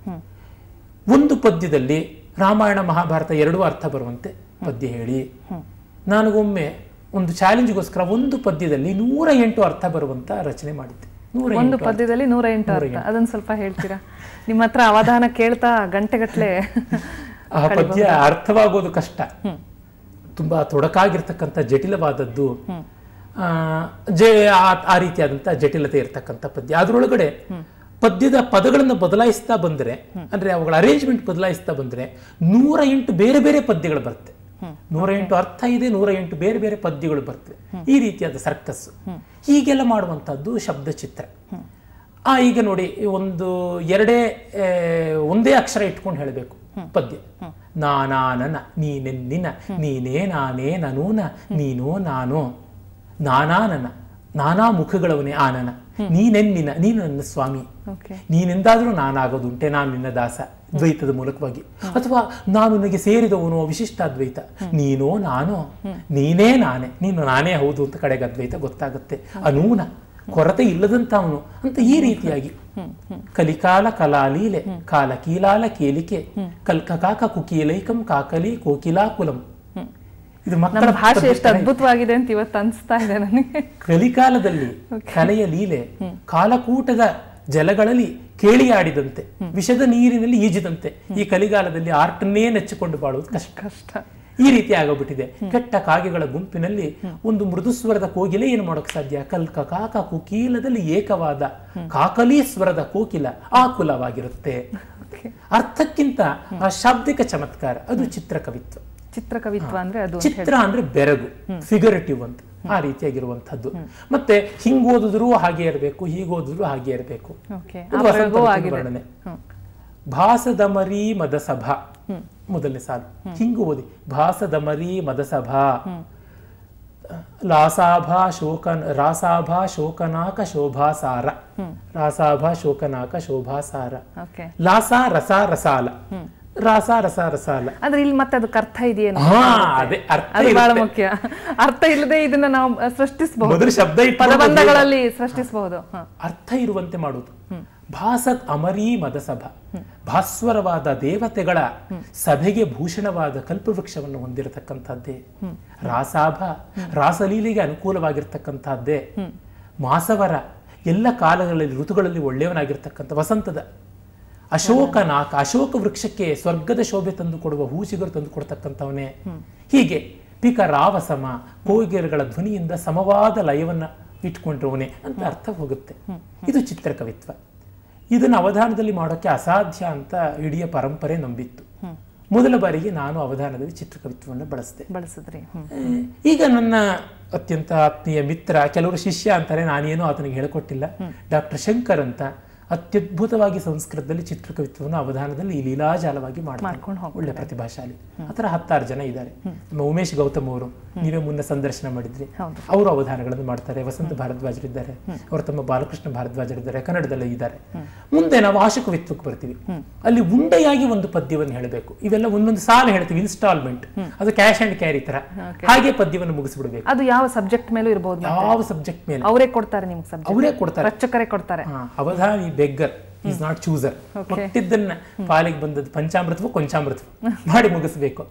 ಒಂದು ಪದ್ಯದಲ್ಲಿ ರಾಮಾಯಣ ಮಹಾಭಾರತ ಎರಡೂ ಅರ್ಥ ಬರುವಂತೆ ಪದ್ಯ ಹೇಳಿ ನನಗೊಮ್ಮೆ ಒಂದು ಚಾಲೆಂಜ್ಗೋಸ್ಕರ ಒಂದು ಪದ್ಯದಲ್ಲಿ ನೂರ ಎಂಟು ಅರ್ಥ ಬರುವಂತ ರಚನೆ ಮಾಡಿದ್ದೆ ನೂರ ಒಂದು ಎಂಟು ಪದ್ಯದಲ್ಲಿ ನೂರ ಎಂಟು ಅರ್ಥ ಅದನ್ನ ಸ್ವಲ್ಪ ಹೇಳ್ತೀರಾ ನಿಮ್ಮ ಹತ್ರ ಅವಧಾನ ಕೇಳ್ತಾ ಗಂಟೆಗಟ್ಲೆ ಆ ಪದ್ಯ ಅರ್ಥವಾಗೋದು ಕಷ್ಟ ತುಂಬಾ ತೊಡಕಾಗಿರ್ತಕ್ಕಂಥ ಜಟಿಲವಾದದ್ದು ಆ, ಜೆ ಆ- ಆ ರೀತಿಯಾದಂಥ ಜಟಿಲತೆ ಇರ್ತಕ್ಕಂಥ ಪದ್ಯ ಅದರೊಳಗಡೆ ಪದ್ಯದ ಪದಗಳನ್ನು ಬದಲಾಯಿಸ್ತಾ ಬಂದ್ರೆ ಅಂದ್ರೆ ಅವುಗಳ ಅರೇಂಜ್ಮೆಂಟ್ ಬದಲಾಯಿಸ್ತಾ ಬಂದ್ರೆ ನೂರ ಎಂಟು ಬೇರೆ ಬೇರೆ ಪದ್ಯಗಳು ಬರುತ್ತೆ ನೂರ ಎಂಟು ಅರ್ಥ ಇದೆ ನೂರ ಎಂಟು ಬೇರೆ ಬೇರೆ ಪದ್ಯಗಳು ಬರ್ತವೆ ಈ ರೀತಿಯಾದ ಸರ್ಕಸ್ ಹೀಗೆಲ್ಲ ಮಾಡುವಂತಹದ್ದು ಶಬ್ದಚಿತ್ರ ಆ ಈಗ ನೋಡಿ ಒಂದು ಎರಡೇ ಆ, ಒಂದೇ ಅಕ್ಷರ ಇಟ್ಕೊಂಡು ಹೇಳಬೇಕು ಪದ್ಯ ನಾನಾ ನನ ನೀನೆನ್ನಿನ ನೀನೇ ನಾನೇ ನನೂನ ನೀನೋ ನಾನೋ ನಾನಾ ನನ ನಾನಾ ಮುಖಗಳವನೇ ಆ ನನ ನೀನೆನ್ನಿನ ನೀನು ನನ್ನ ಸ್ವಾಮಿ ಓಕೆ ನೀನೆಂದಾದರೂ ನಾನಾಗೋದುಂಟೆ ನಾನು ನಿನ್ನ ದಾಸ ದ್ವೈತದ ಮೂಲಕವಾಗಿ ಅಥವಾ ನಾನು ನಿನಗೆ ಸೇರಿದವನು ವಿಶಿಷ್ಟ ಅದ್ವೈತ ನೀನೋ ನಾನೋ ನೀನೇ ನಾನೇ ನೀನು ನಾನೇ ಹೌದು ಅಂತ ಕಡೆಗೆ ಅದ್ವೈತ ಗೊತ್ತಾಗುತ್ತೆ ಅನೂನ ಕೊರತೆ ಇಲ್ಲದಂತವನು ಅಂತ ಈ ರೀತಿಯಾಗಿ ಕಲಿಕಾಲ ಕಲಾಲೀಲೆ ಕಾಲ ಕೀಲಾಲ ಕೇಲಿಕೆ ಕಲ್ಕ ಕಾಕ ಕುಕೀಲೈಕಂ ಕಾಕಲಿ ಕೋಕಿಲಾಕುಲಂ ಇದು ನಮ್ಮ ಮಕ್ಕಳ ಭಾಷೆ ಪದ್ಯ ಎಷ್ಟು ಅದ್ಭುತವಾಗಿದೆ ಅಂತ ಇವತ್ತು ಅನ್ಸ್ತಾ ಇದೆ ನನಗೆ ಕಲಿಕಾಲದಲ್ಲಿ ಕಲೆಯ ಲೀಲೆ ಕಾಲಕೂಟದ ಜಲಗಳಲ್ಲಿ ಕೇಳಿಯಾಡಿದಂತೆ ವಿಷದ ನೀರಿನಲ್ಲಿ ಈಜಿದಂತೆ ಈ ಕಲಿಗಾಲದಲ್ಲಿ ಆರ್ಟನ್ನೇ ನೆಚ್ಚಿಕೊಂಡು ಬಾಳುವುದು ಕಷ್ಟ ಕಷ್ಟ ಈ ರೀತಿ ಆಗೋಗ್ಬಿಟ್ಟಿದೆ ಕೆಟ್ಟ ಕಾಗೆಗಳ ಗುಂಪಿನಲ್ಲಿ ಒಂದು ಮೃದುಸ್ವರದ ಕೋಗಿಲೆ ಏನು ಮಾಡೋಕ್ ಸಾಧ್ಯ ಕಲ್ಕ ಕಾಕ ಕುಕೀಲದಲ್ಲಿ ಏಕವಾದ ಕಾಕಲಿ ಸ್ವರದ ಕೋಕಿಲ ಆಕುಲವಾಗಿರುತ್ತೆ ಅರ್ಥಕ್ಕಿಂತ ಆ ಶಾಬ್ದಿಕ ಚಮತ್ಕಾರ ಅದು ಚಿತ್ರಕವಿತ್ವ ಚಿತ್ರಕವಿತ್ವ ಅಂದ್ರೆ ಅದು ಚಿತ್ರ ಅಂದ್ರೆ ಬೆರಗು ಫಿಗರೇಟಿವ್ ಅಂತ ಆ ರೀತಿಯಾಗಿರುವಂತದ್ದು ಮತ್ತೆ ಹಿಂಗ್ ಓದಿದ್ರು ಹಾಗೆ ಇರಬೇಕು ಹೀಗೆ ಓದಿದ್ರು ಹಾಗೆ ಇರಬೇಕು ಓಕೆ ಇದು ವಸಂತ ಋತುವಿನ ವರ್ಣನೆ ಭಾಸದ ಮರಿ ಮದಸಭಾ ಮೊದಲನೇ ಸಾಲು ಹಿಂಗು ಓದಿ ಭಾಸದ ಮರಿ ಮದಸಭಾ ಲಾಸಾಭಾ ಶೋಕನ್ ರಾಸಾಭಾ ಶೋಕನಾಕ ಶೋಭಾಸಾರ ರಾಸಾಭಾ ಶೋಕನಾಕ ಶೋಭಾಸಾರ ಓಕೆ ಲಾಸ ರಸ ರಸಾಲ ರಾಸ ರಸ ರಸಾಲ ಆದ್ರೆ ಇಲ್ಲಿ ಮತ್ತೆ ಅದಕ್ಕೆ ಅರ್ಥ ಇದೆಯೇನು ಹಾ ಅದೇ ಅರ್ಥ ಅದು ಬಹಳ ಇರುತ್ತೆ. ಮುಖ್ಯ ಅರ್ಥ ಇಲ್ಲದೆ ಇದನ್ನ ನಾವು ಸೃಷ್ಟಿಸಬಹುದು ಮೊದಲು ಶಬ್ದ ಇಟ್ಕೊಂಡು ಪದಬಂಧಗಳಲ್ಲಿ ಸೃಷ್ಟಿಸಬಹುದು ಹ. ಅರ್ಥ ಇರುವಂತೆ ಮಾಡುವುದು ಭಾಸತ್ ಅಮರೀ ಮದಸಭ ಭಾಸ್ವರವಾದ ದೇವತೆಗಳ ಸಭೆಗೆ ಭೂಷಣವಾದ ಕಲ್ಪವೃಕ್ಷವನ್ನು ಹೊಂದಿರತಕ್ಕಂಥದ್ದೇ ರಾಸಾಭ ರಾಸಲೀಲೆಗೆ ಅನುಕೂಲವಾಗಿರ್ತಕ್ಕಂಥದ್ದೇ ಮಾಸವರ ಎಲ್ಲ ಕಾಲಗಳಲ್ಲಿ ಋತುಗಳಲ್ಲಿ ಒಳ್ಳೆಯವನಾಗಿರ್ತಕ್ಕಂಥ ವಸಂತದ ಅಶೋಕ ನಾಕ ಅಶೋಕ ವೃಕ್ಷಕ್ಕೆ ಸ್ವರ್ಗದ ಶೋಭೆ ತಂದು ಕೊಡುವ ಹೂ ಚಿಗುರು ತಂದು ಕೊಡ್ತಕ್ಕಂಥವನೇ ಹೀಗೆ ಪಿಕ ರಾವಸಮ ಕೋಗಿಲೆಗಳ ಧ್ವನಿಯಿಂದ ಸಮವಾದ ಲಯವನ್ನ ಇಟ್ಕೊಂಡಿರುವನೇ ಅಂತ ಅರ್ಥ ಹೋಗುತ್ತೆ ಇದು ಚಿತ್ರಕವಿತ್ವ ಇದನ್ನು ಅವಧಾನದಲ್ಲಿ ಮಾಡೋಕ್ಕೆ ಅಸಾಧ್ಯ ಅಂತ ಇಡೀ ಪರಂಪರೆ ನಂಬಿತ್ತು ಮೊದಲ ಬಾರಿಗೆ ನಾನು ಅವಧಾನದಲ್ಲಿ ಚಿತ್ರಕವಿತ್ವವನ್ನು ಬಳಸಿದೆ ಬಳಸಿದ್ರಿ ಹ್ಮ್ ಆ, ಈಗ ನನ್ನ ಅತ್ಯಂತ ಆತ್ಮೀಯ ಮಿತ್ರ ಕೆಲವರು ಶಿಷ್ಯ ಅಂತಾರೆ ನಾನೇನು ಆತನಿಗೆ ಹೇಳಿಕೊಟ್ಟಿಲ್ಲ ಡಾಕ್ಟರ್ ಶಂಕರ್ ಅಂತ ಅತ್ಯದ್ಭುತವಾಗಿ ಸಂಸ್ಕೃತದಲ್ಲಿ ಚಿತ್ರಕವಿತ್ವವನ್ನು ಅವಧಾನದಲ್ಲಿ ಈ ಲೀಲಾಜಾಲವಾಗಿ ಮಾಡ್ತಾರೆ ಮಾಡ್ಕೊಂಡು ಹೋಗ್ತಾರೆ. ಒಳ್ಳೆ ಪ್ರತಿಭಾಶಾಲಿ ಆ ಥರ ಹತ್ತಾರು ಜನ ಇದ್ದಾರೆ ನಮ್ಮ ಉಮೇಶ್ ಗೌತಮ್ ಅವರು ನೀವೇ ಮುನ್ನ ಸಂದರ್ಶನ ಮಾಡಿದ್ರಿ ಹೌದು. ಅವರು ಅವಧಾನಗಳನ್ನು ಮಾಡ್ತಾರೆ ವಸಂತ ಭಾರದ್ವಾಜರಿದ್ದಾರೆ ಅವರು ತಮ್ಮ ಬಾಲಕೃಷ್ಣ ಭಾರದ್ವಾಜರಿದ್ದಾರೆ ಕನ್ನಡದಲ್ಲೇ ಇದ್ದಾರೆ ಮುಂದೆ ನಾವು ಆಶುಕವಿತ್ವಕ್ಕೆ ಬರ್ತೀವಿ ಅಲ್ಲಿ ಉಂಡೆಯಾಗಿ ಒಂದು ಪದ್ಯವನ್ನು ಹೇಳಬೇಕು ಇವೆಲ್ಲ ಒಂದೊಂದು ಸಾಲ ಹೇಳ್ತೀವಿ ಇನ್ಸ್ಟಾಲ್ಮೆಂಟ್ ಅದು ಕ್ಯಾಶ್ ಅಂಡ್ ಕ್ಯಾರಿ ತರ ಹಾಗೆ ಪದ್ಯವನ್ನು ಮುಗಿಸ್ಬಿಡ್ಬೇಕು ಅದು ಯಾವ ಸಬ್ಜೆಕ್ಟ್ ಮೇಲೂ ಇರಬಹುದು ಯಾವ ಸಬ್ಜೆಕ್ಟ್ ಮೇಲೆ ಅವರೇ ಕೊಡ್ತಾರೆ ನಿಮ್ಗೆ ಸಬ್ಜೆಕ್ಟ್ ಅವರೇ ಕೊಡ್ತಾರೆ ರಚಕರೇ ಕೊಡ್ತಾರೆ ಹಾ, ಅವಧಾನಿ ಬೆಗ್ಗರ್ ಈಸ್ ನಾಟ್ ಚೂಸರ್ ಕೊಟ್ಟಿದ್ದನ್ನ ಪಾಲಿಗೆ ಬಂದದ್ದು ಪಂಚಾಮೃತವೋ ಕೊಂಚಾಮೃತವೋ ಮಾಡಿ ಮುಗಿಸ್ಬೇಕು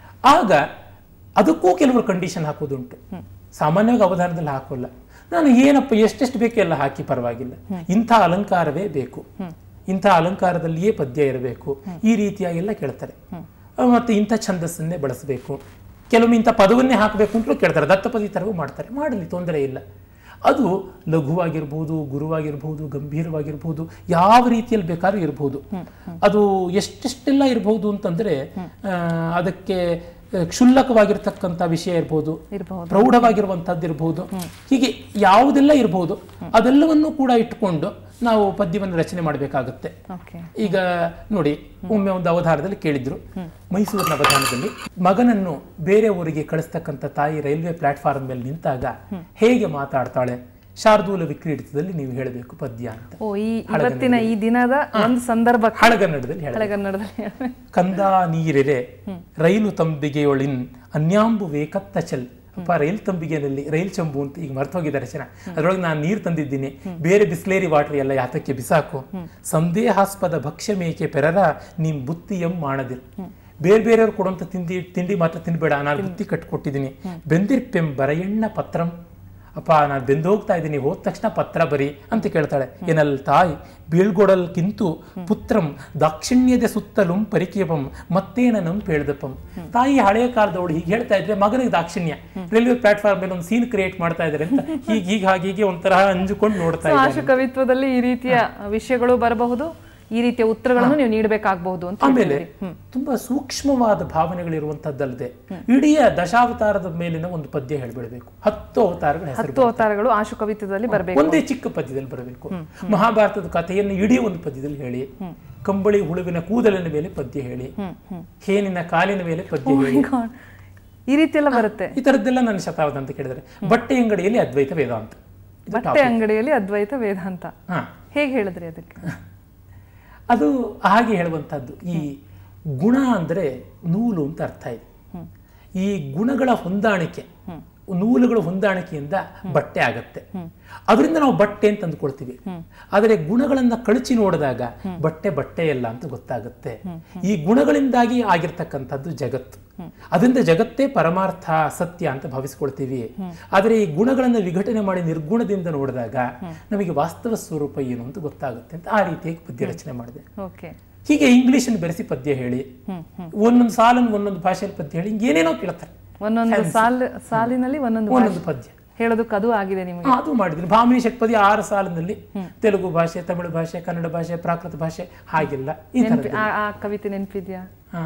ಆಗ ಅದಕ್ಕೂ ಕೆಲವರು ಕಂಡೀಷನ್ ಹಾಕೋದುಂಟು ಸಾಮಾನ್ಯವಾಗಿ ಅವಧಾನದಲ್ಲಿ ಹಾಕೋಲ್ಲ ನಾನು ಏನಪ್ಪ ಎಷ್ಟೆಷ್ಟು ಬೇಕು ಎಲ್ಲ ಹಾಕಿ ಪರವಾಗಿಲ್ಲ ಇಂಥ ಅಲಂಕಾರವೇ ಬೇಕು ಇಂಥ ಅಲಂಕಾರದಲ್ಲಿಯೇ ಪದ್ಯ ಇರಬೇಕು ಈ ರೀತಿಯಾಗೆಲ್ಲ ಕೇಳ್ತಾರೆ ಆ, ಮತ್ತೆ ಇಂಥ ಛಂದಸ್ಸನ್ನೇ ಬಳಸಬೇಕು ಕೆಲವೊಮ್ಮೆ ಇಂಥ ಪದವನ್ನೇ ಹಾಕಬೇಕು ಅಂತಲೂ ಕೇಳ್ತಾರೆ ದತ್ತಪದಿ ಥರವೂ ಮಾಡ್ತಾರೆ ಮಾಡಲಿ ತೊಂದರೆ ಇಲ್ಲ ಅದು ಲಘುವಾಗಿರ್ಬೋದು ಗುರುವಾಗಿರ್ಬೋದು ಗಂಭೀರವಾಗಿರ್ಬೋದು ಯಾವ ರೀತಿಯಲ್ಲಿ ಬೇಕಾದ್ರೂ ಇರ್ಬೋದು ಅದು ಎಷ್ಟೆಷ್ಟೆಲ್ಲ ಇರ್ಬೋದು ಅಂತಂದ್ರೆ ಆ, ಅದಕ್ಕೆ ಆ, ಕ್ಷುಲ್ಲಕವಾಗಿರ್ತಕ್ಕಂಥ ವಿಷಯ ಇರ್ಬೋದು ಇರಬಹುದು ಪ್ರೌಢವಾಗಿರುವಂಥದ್ದು ಇರ್ಬೋದು ಹೀಗೆ ಯಾವುದೆಲ್ಲ ಇರ್ಬೋದು ಅದೆಲ್ಲವನ್ನೂ ಕೂಡ ಇಟ್ಕೊಂಡು ನಾವು ಪದ್ಯವನ್ನು ರಚನೆ ಮಾಡಬೇಕಾಗುತ್ತೆ ಓಕೆ ಈಗ ನೋಡಿ ಒಮ್ಮೆ ಒಂದು ಅವಧಾನದಲ್ಲಿ ಕೇಳಿದ್ರು ಮೈಸೂರಿನ ಅವಧಾನದಲ್ಲಿ ಮಗನನ್ನು ಬೇರೆ ಊರಿಗೆ ಕಳಿಸ್ತಕ್ಕಂಥ ತಾಯಿ ರೈಲ್ವೆ ಪ್ಲಾಟ್ಫಾರ್ಮ್ ಮೇಲೆ ನಿಂತಾಗ ಹೇಗೆ ಮಾತಾಡ್ತಾಳೆ ಶಾರ್ದೂಲ ವಿಕ್ರೀಡಿತದಲ್ಲಿ ನೀವು ಹೇಳಬೇಕು ಪದ್ಯ ಅಂತ ಓ ಈ ಇವತ್ತಿನ ಈ ದಿನದ ಒಂದು ಸಂದರ್ಭ ಹಳಗನ್ನಡದಲ್ಲಿ ಹೇಳ ಹಳೆಗನ್ನಡದಲ್ಲಿ ಕಂದ ನೀರೆರೆ ರೈಲು ತಂಬಿಗೆಯೊಳಿನ್ ಅನ್ಯಾಂಬು ವೇಕತ್ತ ಚಲ್ ಅಪ್ಪ ರೈಲ್ ತಂಬಿಗೆನಲ್ಲಿ ರೈಲ್ ಚಂಬು ಅಂತ ಈಗ ಮರ್ತೋಗಿದ್ದಾರೆ ಜನ ಅದ್ರೊಳಗೆ ನಾನು ನೀರು ತಂದಿದ್ದೀನಿ ಬೇರೆ ಬಿಸ್ಲೇರಿ ವಾಟರ್ ಎಲ್ಲ ಯಾತಕ್ಕೆ ಬಿಸಾಕು ಸಂದೇಹಾಸ್ಪದ ಭಕ್ಷ್ಯ ಮೇಕೆ ಪೆರರ ನಿಮ್ ಬುತ್ತಿಯಂ ಮಾಡದಿರ್ ಬೇರೆ ಬೇರೆಯವ್ರು ಕೊಡುವಂತ ತಿಂಡಿ ತಿಂಡಿ ಮಾತ್ರ ತಿನ್ಬೇಡ ನಾನು ಬುತ್ತಿ ಕಟ್ಕೊಟ್ಟಿದ್ದೀನಿ ಬೆಂದಿರ್ಪೆಂ ಬರೆಯಣ್ಣ ಪತ್ರಂ ಅಪ್ಪ ನಾನು ಬೆಂದು ಹೋಗ್ತಾ ಇದ್ದೀನಿ ಹೋದ ತಕ್ಷಣ ಪತ್ರ ಬರಿ ಅಂತ ಕೇಳ್ತಾಳೆ ಏನಲ್ ತಾಯಿ ಬೀಳ್ಗೊಡಲ್ಕಿಂತು ಪುತ್ರಂ ದಾಕ್ಷಿಣ್ಯದ ಸುತ್ತಲುಂ ಪರಿಕೇಪಂ ಮತ್ತೇನ ನಂಪ್ ಹೇಳ್ದಪ್ಪಂ ತಾಯಿ ಹಳೆಯ ಕಾಲದವಳು ಹೀಗೆ ಹೇಳ್ತಾ ಇದ್ರೆ ಮಗನಿಗೆ ದಾಕ್ಷಿಣ್ಯ ರೈಲ್ವೆ ಪ್ಲಾಟ್ಫಾರ್ಮ್ ಮೇಲೆ ಒಂದು ಸೀನ್ ಕ್ರಿಯೇಟ್ ಮಾಡ್ತಾ ಇದ್ದಾರೆ ಅಂತ ಹೀಗೆ ಹೀಗೆ ಹಾಗೆ ಹೀಗೆ ಒಂಥರ ಅಂಜುಕೊಂಡು ನೋಡ್ತಾ ಸೊ ಇದ್ದಾರೆ ಆಶು ಕವಿತ್ವದಲ್ಲಿ ಈ ರೀತಿಯ ವಿಷಯಗಳು ಬರಬಹುದು ಈ ರೀತಿಯ ಉತ್ತರಗಳನ್ನು ನೀವು ನೀಡಬೇಕಾಗಬಹುದು ಅಂತ ಆಮೇಲೆ ತುಂಬಾ ಸೂಕ್ಷ್ಮವಾದ ಭಾವನೆಗಳಿರುವಂತದ್ದಲ್ಲದೆ ಇಡೀ ದಶಾವತಾರದ ಮೇಲಿನ ಒಂದು ಪದ್ಯ ಹೇಳ್ಬಿಡ್ಬೇಕು ಹತ್ತು ಅವತಾರಗಳ ಹೆಸರು ಹತ್ತು ಅವತಾರಗಳು ಆಶು ಕವಿತ್ವದಲ್ಲಿ ಬರಬೇಕು ಒಂದೇ ಚಿಕ್ಕ ಪದ್ಯದಲ್ಲಿ ಬರಬೇಕು ಮಹಾಭಾರತದ ಕಥೆಯನ್ನು ಇಡೀ ಒಂದು ಪದ್ಯದಲ್ಲಿ ಹೇಳಿ ಕಂಬಳಿ ಹುಳುವಿನ ಕೂದಲಿನ ಮೇಲೆ ಪದ್ಯ ಹೇಳಿ ಹೇನಿನ ಕಾಲಿನ ಮೇಲೆ ಪದ್ಯ ಹೇಳಿ ಈ ರೀತಿ ಎಲ್ಲ ಬರುತ್ತೆ ಈ ತರದ್ದೆಲ್ಲ ನನ್ನ ಶತಾವಧ ಅಂತ ಕೇಳಿದರೆ ಬಟ್ಟೆ ಅಂಗಡಿಯಲ್ಲಿ ಅದ್ವೈತ ವೇದಾಂತ ಇದು ಬಟ್ಟೆ ಅಂಗಡಿಯಲ್ಲಿ ಅದ್ವೈತ ವೇದಾಂತ ಹಾ ಹೇಗೆ ಹೇಳಿದ್ರಿ ಅದಕ್ಕೆ ಅದು ಹಾಗೆ ಹೇಳುವಂಥದ್ದು ಈ ಗುಣ ಅಂದ್ರೆ ನೂಲು ಅಂತ ಅರ್ಥ ಇದೆ ಈ ಗುಣಗಳ ಹೊಂದಾಣಿಕೆ ನೂಲುಗಳ ಹೊಂದಾಣಿಕೆಯಿಂದ ಬಟ್ಟೆ ಆಗತ್ತೆ ಅದರಿಂದ ನಾವು ಬಟ್ಟೆ ಅಂತ ಅಂದ್ಕೊಳ್ತೀವಿ ಆದರೆ ಗುಣಗಳನ್ನ ಕಳಚಿ ನೋಡಿದಾಗ ಬಟ್ಟೆ ಬಟ್ಟೆ ಅಲ್ಲ ಅಂತ ಗೊತ್ತಾಗುತ್ತೆ ಈ ಗುಣಗಳಿಂದಾಗಿ ಆಗಿರ್ತಕ್ಕಂಥದ್ದು ಜಗತ್ತು ಅದರಿಂದ ಜಗತ್ತೇ ಪರಮಾರ್ಥ ಸತ್ಯ ಅಂತ ಭಾವಿಸ್ಕೊಳ್ತೀವಿ ಆದರೆ ಈ ಗುಣಗಳನ್ನು ವಿಘಟನೆ ಮಾಡಿ ನಿರ್ಗುಣದಿಂದ ನೋಡಿದಾಗ ನಮಗೆ ವಾಸ್ತವ ಸ್ವರೂಪ ಏನು ಅಂತ ಗೊತ್ತಾಗುತ್ತೆ ಅಂತ ಆ ರೀತಿಯಾಗಿ ಪದ್ಯ ರಚನೆ ಮಾಡಿದೆ ಓಕೆ ಹೀಗೆ ಇಂಗ್ಲಿಷನ್ನು ಬೆರೆಸಿ ಪದ್ಯ ಹೇಳಿ ಒಂದೊಂದು ಸಾಲನ್ನು ಒಂದೊಂದು ಭಾಷೆಯಲ್ಲಿ ಪದ್ಯ ಹೇಳಿ ಹಿಂಗ್ ಏನೇನೋ ಕೇಳ್ತಾರೆ ಒಂದೊಂದು ಸಾಲ್ ಸಾಲಿನಲ್ಲಿ ಒಂದೊಂದು ಒಂದೊಂದು ಪದ್ಯ ಹೇಳೋದಕ್ಕೆ ಅದು ಆಗಿದೆ ನಿಮಗೆ ಹಾ, ಅದು ಮಾಡಿದ್ದೀನಿ ಭಾಮಿನಿ ಷಟ್ಪದಿ ಆರು ಸಾಲಿನಲ್ಲಿ ತೆಲುಗು ಭಾಷೆ ತಮಿಳು ಭಾಷೆ ಕನ್ನಡ ಭಾಷೆ ಪ್ರಾಕೃತ ಭಾಷೆ ಹಾಗಿಲ್ಲ ಈ ಥರ ನೆನ್ಪಿ- ಆ- ಆ ಕವಿತೆ ನೆನಪಿದ್ಯಾ ಆ,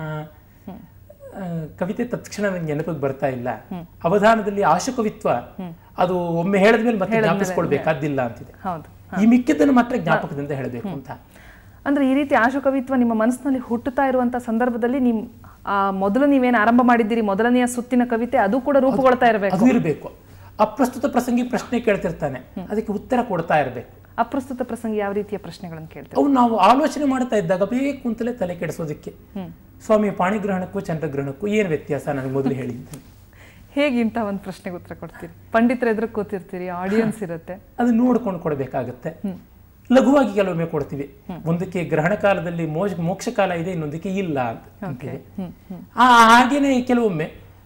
ಆ, ಕವಿತೆ ತತ್ಕ್ಷಣ ನನಗೆ ನೆನಪಿಗೆ ಬರ್ತಾ ಇಲ್ಲ ಅವಧಾನದಲ್ಲಿ ಆಶುಕವಿತ್ವ ಅದು ಒಮ್ಮೆ ಹೇಳಿದ ಮೇಲೆ ಮತ್ತೆ ಜ್ಞಾಪಿಸ್ಕೊಳ್ಬೇಕಾದಿಲ್ಲ ಅಂತಿದೆ ಹೌದು ಈ ಮಿಕ್ಕಿದ್ದನ್ನು ಮಾತ್ರ ಜ್ಞಾಪಕದಿಂದ ಹೇಳಬೇಕು ಅಂತ ಅಂದ್ರೆ ಈ ರೀತಿ ಆಶು ಕವಿತ್ವ ನಿಮ್ಮ ಮನಸ್ಸಿನಲ್ಲಿ ಹುಟ್ಟುತ್ತಾ ಇರುವಂತ ಸಂದರ್ಭದಲ್ಲಿ ನಿಮ್ ಆ ಮೊದಲು ನೀವೇನು ಆರಂಭ ಮಾಡಿದ್ದೀರಿ ಮೊದಲನೆಯ ಸುತ್ತಿನ ಕವಿತೆ ಅದು ಕೂಡ ರೂಪುಗೊಳ್ತಾ ಇರಬೇಕು ಅದು ಇರಬೇಕು ಅಪ್ರಸ್ತುತ ಪ್ರಸಂಗಿ ಪ್ರಶ್ನೆ ಕೇಳ್ತಿರ್ತಾನೆ ಅದಕ್ಕೆ ಉತ್ತರ ಕೊಡ್ತಾ ಇರಬೇಕು ಅಪ್ರಸ್ತುತ ಪ್ರಸಂಗ ಯಾವ ರೀತಿಯ ಪ್ರಶ್ನೆಗಳನ್ನು ಕೇಳ್ತೇವೆ ಅವು ನಾವು ಆಲೋಚನೆ ಮಾಡ್ತಾ ಇದ್ದಾಗ ಬೇಕು ಅಂತಲೇ ತಲೆ ಕೆಡಿಸೋದಕ್ಕೆ ಸ್ವಾಮಿ ಪಾಣಿಗ್ರಹಣಕ್ಕೂ ಚಂದ್ರಗ್ರಹಣಕ್ಕೂ ಏನು ವ್ಯತ್ಯಾಸ ನನಗೆ ಮೊದಲು ಹೇಳಿ ಅಂತ. ಹೇಗೆ ಇಂಥ ಒಂದು ಪ್ರಶ್ನೆಗೆ ಉತ್ತರ ಕೊಡ್ತೀರಿ ಪಂಡಿತರ ಎದುರು ಕೂತಿರ್ತೀರಿ ಆಡಿಯನ್ಸ್ ಇರುತ್ತೆ ಅದು ನೋಡ್ಕೊಂಡು ಕೊಡಬೇಕಾಗತ್ತೆ ಲಘುವಾಗಿ ಕೆಲವೊಮ್ಮೆ ಕೊಡ್ತೀವಿ ಒಂದಕ್ಕೆ ಗ್ರಹಣ ಕಾಲದಲ್ಲಿ ಮೋಜ ಮೋಕ್ಷ ಕಾಲ ಇದೆ ಇನ್ನೊಂದಕ್ಕೆ ಇಲ್ಲ ಅಂತ ಅಂತೀವಿ ಆ ಹಾಗೇನೆ ಕೆಲವೊಮ್ಮೆ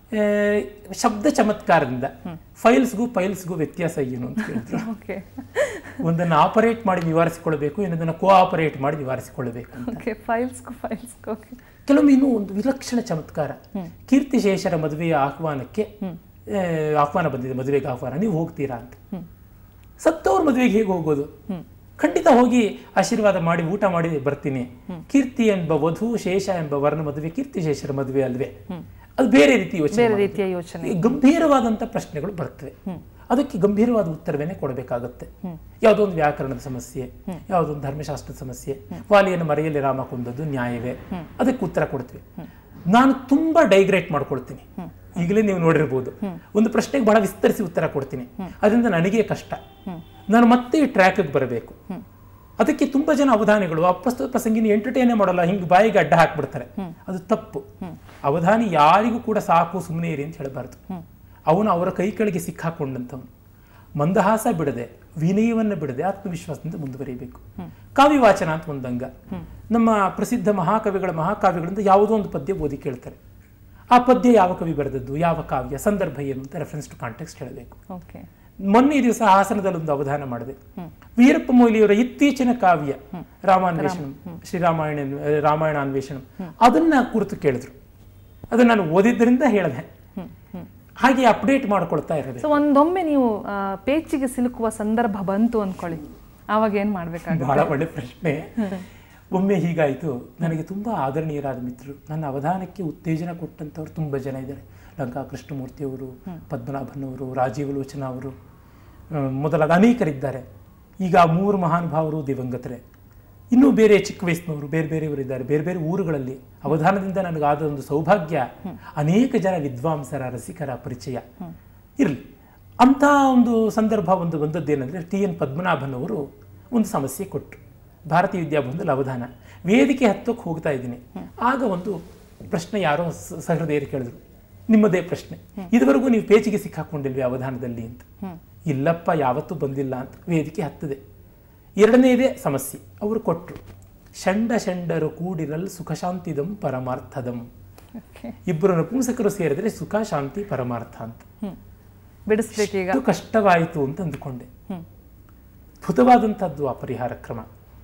ಆ, ಶಬ್ದ ಚಮತ್ಕಾರದಿಂದ ಫೈಲ್ಸ್ಗೂ ಫೈಲ್ಸ್ಗೂ ವ್ಯತ್ಯಾಸ ಏನು ಅಂತ ಹೇಳಿದ್ರು ಓಕೆ ಒಂದನ್ನು ಆಪರೇಟ್ ಮಾಡಿ ನಿವಾರಿಸಿಕೊಳ್ಳಬೇಕು ಇನ್ನೊಂದನ್ನು ಕೋ ಆಪರೇಟ್ ಮಾಡಿ ನಿವಾರಿಸಿಕೊಳ್ಳಬೇಕು ಅಂತ ಓಕೆ ಫೈಲ್ಸ್ಗೂ ಫೈಲ್ಸ್ಗೂ ಓಕೆ ಕೆಲವೊಮ್ಮೆ ಇನ್ನೂ ಒಂದು ವಿಲಕ್ಷಣ ಚಮತ್ಕಾರ ಕೀರ್ತಿಶೇಷರ ಮದುವೆಯ ಆಹ್ವಾನಕ್ಕೆ ಆ, ಆಹ್ವಾನ ಬಂದಿದೆ ಮದುವೆಗೆ ಆಹ್ವಾನ ನೀವು ಹೋಗ್ತೀರಾ ಅಂತ ಸತ್ತವ್ರ ಮದುವೆಗೆ ಹೇಗೆ ಹೋಗೋದು ಖಂಡಿತ ಹೋಗಿ ಆಶೀರ್ವಾದ ಮಾಡಿ ಊಟ ಮಾಡಿ ಬರ್ತೀನಿ ಕೀರ್ತಿ ಎಂಬ ವಧು ಶೇಷ ಎಂಬ ವರ್ಣ ಮದುವೆ ಕೀರ್ತಿ ಶೇಷರ ಮದುವೆ ಅಲ್ವೇ ಅದು ಬೇರೆ ರೀತಿ ಯೋಚನೆ ಬೇರೆ ಮಾಡೋದು. ರೀತಿಯ ಯೋಚನೆ ಈ ಗಂಭೀರವಾದಂಥ ಪ್ರಶ್ನೆಗಳು ಬರ್ತವೆ ಅದಕ್ಕೆ ಗಂಭೀರವಾದ ಉತ್ತರವೇನೆ ಕೊಡಬೇಕಾಗತ್ತೆ ಯಾವುದೋ ಒಂದು ವ್ಯಾಕರಣದ ಸಮಸ್ಯೆ ಯಾವುದೋ ಒಂದು ಧರ್ಮಶಾಸ್ತ್ರದ ಸಮಸ್ಯೆ ವಾಲಿಯನ್ನು ಮರೆಯಲ್ಲಿ ರಾಮ ಕೊಂದದ್ದು ನ್ಯಾಯವೇ ಅದಕ್ಕೆ ಉತ್ತರ ಕೊಡ್ತೀವಿ ನಾನು ತುಂಬಾ ಡೈಗ್ರೇಟ್ ಮಾಡ್ಕೊಳ್ತೀನಿ ಈಗಲೇ ನೀವು ನೋಡಿರ್ಬೋದು ಒಂದು ಪ್ರಶ್ನೆಗೆ ಬಹಳ ವಿಸ್ತರಿಸಿ ಉತ್ತರ ಕೊಡ್ತೀನಿ ಅದರಿಂದ ನನಗೇ ಕಷ್ಟ ನಾನು ಮತ್ತೆ ಈ ಟ್ರ್ಯಾಕ್ಗೆ ಬರಬೇಕು ಅದಕ್ಕೆ ತುಂಬಾ ಜನ ಅವಧಾನಿಗಳು ಅಪ್ರಸ್ತುತ ಪ್ರಸಂಗಿನ ಎಂಟರ್ಟೈನೇ ಮಾಡಲ್ಲ ಹಿಂಗೆ ಬಾಯಿಗೆ ಅಡ್ಡ ಹಾಕ್ಬಿಡ್ತಾರೆ ಅದು ತಪ್ಪು ಅವಧಾನಿ ಯಾರಿಗೂ ಕೂಡ ಸಾಕು ಸುಮ್ಮನೆ ಇರಿ ಅಂತ ಹೇಳಬಾರ್ದು ಅವನು ಅವರ ಕೈ ಕೆಳಗೆ ಸಿಕ್ಕಾಕೊಂಡಂಥವನು ಮಂದಹಾಸ ಬಿಡದೆ ವಿನಯವನ್ನು ಬಿಡದೆ ಆತ್ಮವಿಶ್ವಾಸದಿಂದ ಮುಂದುವರಿಯಬೇಕು ಕಾವ್ಯವಾಚನ ಅಂತ ಒಂದು ಅಂಗ ನಮ್ಮ ಪ್ರಸಿದ್ಧ ಮಹಾಕವಿಗಳ ಮಹಾಕಾವ್ಯಗಳಿಂದ ಯಾವುದೋ ಒಂದು ಪದ್ಯ ಓದಿ ಕೇಳ್ತಾರೆ ಆ ಪದ್ಯ ಯಾವ ಕವಿ ಬರೆದದ್ದು ಯಾವ ಕಾವ್ಯ ಸಂದರ್ಭ ಏನು ಅಂತ ರೆಫರೆನ್ಸ್ ಟು ಕಾಂಟೆಕ್ಸ್ಟ್ ಹೇಳಬೇಕು ಓಕೆ ಮೊನ್ನೆ ಈ ದಿವಸ ಹಾಸನದಲ್ಲಿ ಒಂದು ಅವಧಾನ ಮಾಡಿದೆ ವೀರಪ್ಪ ಮೊಯ್ಲಿಯವರ ಇತ್ತೀಚಿನ ಕಾವ್ಯ ರಾಮಾನ್ವೇಷಣಂ ಶ್ರೀರಾಮಾಯಣ ರಾಮಾಯಣಾನ್ವೇಷಣಂ ಅದನ್ನ ಕುರಿತು ಕೇಳಿದ್ರು ಅದನ್ನ ನಾನು ಓದಿದ್ರಿಂದ ಹೇಳಿದೆ ಹಾಗೆ ಅಪ್ಡೇಟ್ ಮಾಡ್ಕೊಳ್ತಾ ಇರಬೇಕು ಸೊ ಒಂದೊಮ್ಮೆ ನೀವು ಆ, ಪೇಚಿಗೆ ಸಿಲುಕುವ ಸಂದರ್ಭ ಬಂತು ಅನ್ಕೊಳ್ಳಿ ಆವಾಗ ಏನ್ ಮಾಡ್ಬೇಕಾಗುತ್ತೆ ಬಹಳ ಒಳ್ಳೆ ಪ್ರಶ್ನೆ ಒಮ್ಮೆ ಹೀಗಾಯಿತು ನನಗೆ ತುಂಬಾ ಆದರಣೀಯರಾದ ಮಿತ್ರರು ನನ್ನ ಅವಧಾನಕ್ಕೆ ಉತ್ತೇಜನ ಕೊಟ್ಟಂಥವ್ರು ತುಂಬ ಜನ ಇದ್ದಾರೆ ಲಂಕಾ ಕೃಷ್ಣಮೂರ್ತಿಯವರು ಪದ್ಮನಾಭನವರು ರಾಜೀವ್ ಲೋಚನ ಅವರು ಆ, ಮೊದಲಾದ ಅನೇಕರಿದ್ದಾರೆ ಈಗ ಆ ಮೂರು ಮಹಾನುಭಾವರು ದಿವಂಗತರೆ ಇನ್ನೂ ಬೇರೆ ಚಿಕ್ಕ ವಯಸ್ಸಿನವರು ಬೇರೆ ಬೇರೆಯವರು ಇದ್ದಾರೆ ಬೇರೆ ಬೇರೆ ಊರುಗಳಲ್ಲಿ ಅವಧಾನದಿಂದ ನನಗಾದ ಒಂದು ಸೌಭಾಗ್ಯ ಅನೇಕ ಜನ ವಿದ್ವಾಂಸರ ರಸಿಕರ ಪರಿಚಯ ಇರಲಿ ಅಂಥ ಒಂದು ಸಂದರ್ಭ ಒಂದು ಬಂದದ್ದೇನೆಂದರೆ ಟಿ ಎನ್ ಪದ್ಮನಾಭನ್ ಅವರು ಒಂದು ಸಮಸ್ಯೆ ಕೊಟ್ಟರು ಭಾರತೀಯ ವಿದ್ಯಾಭವನದಲ್ಲಿ ಅವಧಾನ ವೇದಿಕೆ ಹತ್ತೋಕೆ ಹೋಗ್ತಾ ಇದ್ದೀನಿ ಆಗ ಒಂದು ಪ್ರಶ್ನೆ ಯಾರೋ ಸ- ಸಹೃದಯರು ಕೇಳಿದ್ರು ನಿಮ್ಮದೇ ಪ್ರಶ್ನೆ ಇದುವರೆಗೂ ನೀವು ಪೇಚಿಗೆ ಸಿಕ್ಕಾಕೊಂಡಿಲ್ವಿ ಅವಧಾನದಲ್ಲಿ ಅಂತ ಇಲ್ಲಪ್ಪ ಯಾವತ್ತೂ ಬಂದಿಲ್ಲ ಅಂತ ವೇದಿಕೆ ಹತ್ತದೆ ಎರಡನೇದೇ ಸಮಸ್ಯೆ ಅವರು ಕೊಟ್ಟರು ಷಂಡ ಷಂಡರು ಕೂಡಿರಲ್ ಸುಖ ಶಾಂತಿದಂ ಪರಮಾರ್ಥದಂ ಓಕೆ ಇಬ್ಬರು ನಪುಂಸಕರು ಸೇರಿದ್ರೆ ಸುಖ ಶಾಂತಿ ಪರಮಾರ್ಥ ಅಂತ ಬಿಡಿಸ್ಬೇಕೀಗ ಎಷ್ಟು ಕಷ್ಟವಾಯಿತು ಅಂತ ಅಂದುಕೊಂಡೆ ಅದ್ಭುತವಾದಂಥದ್ದು ಆ ಪರಿಹಾರ ಕ್ರಮ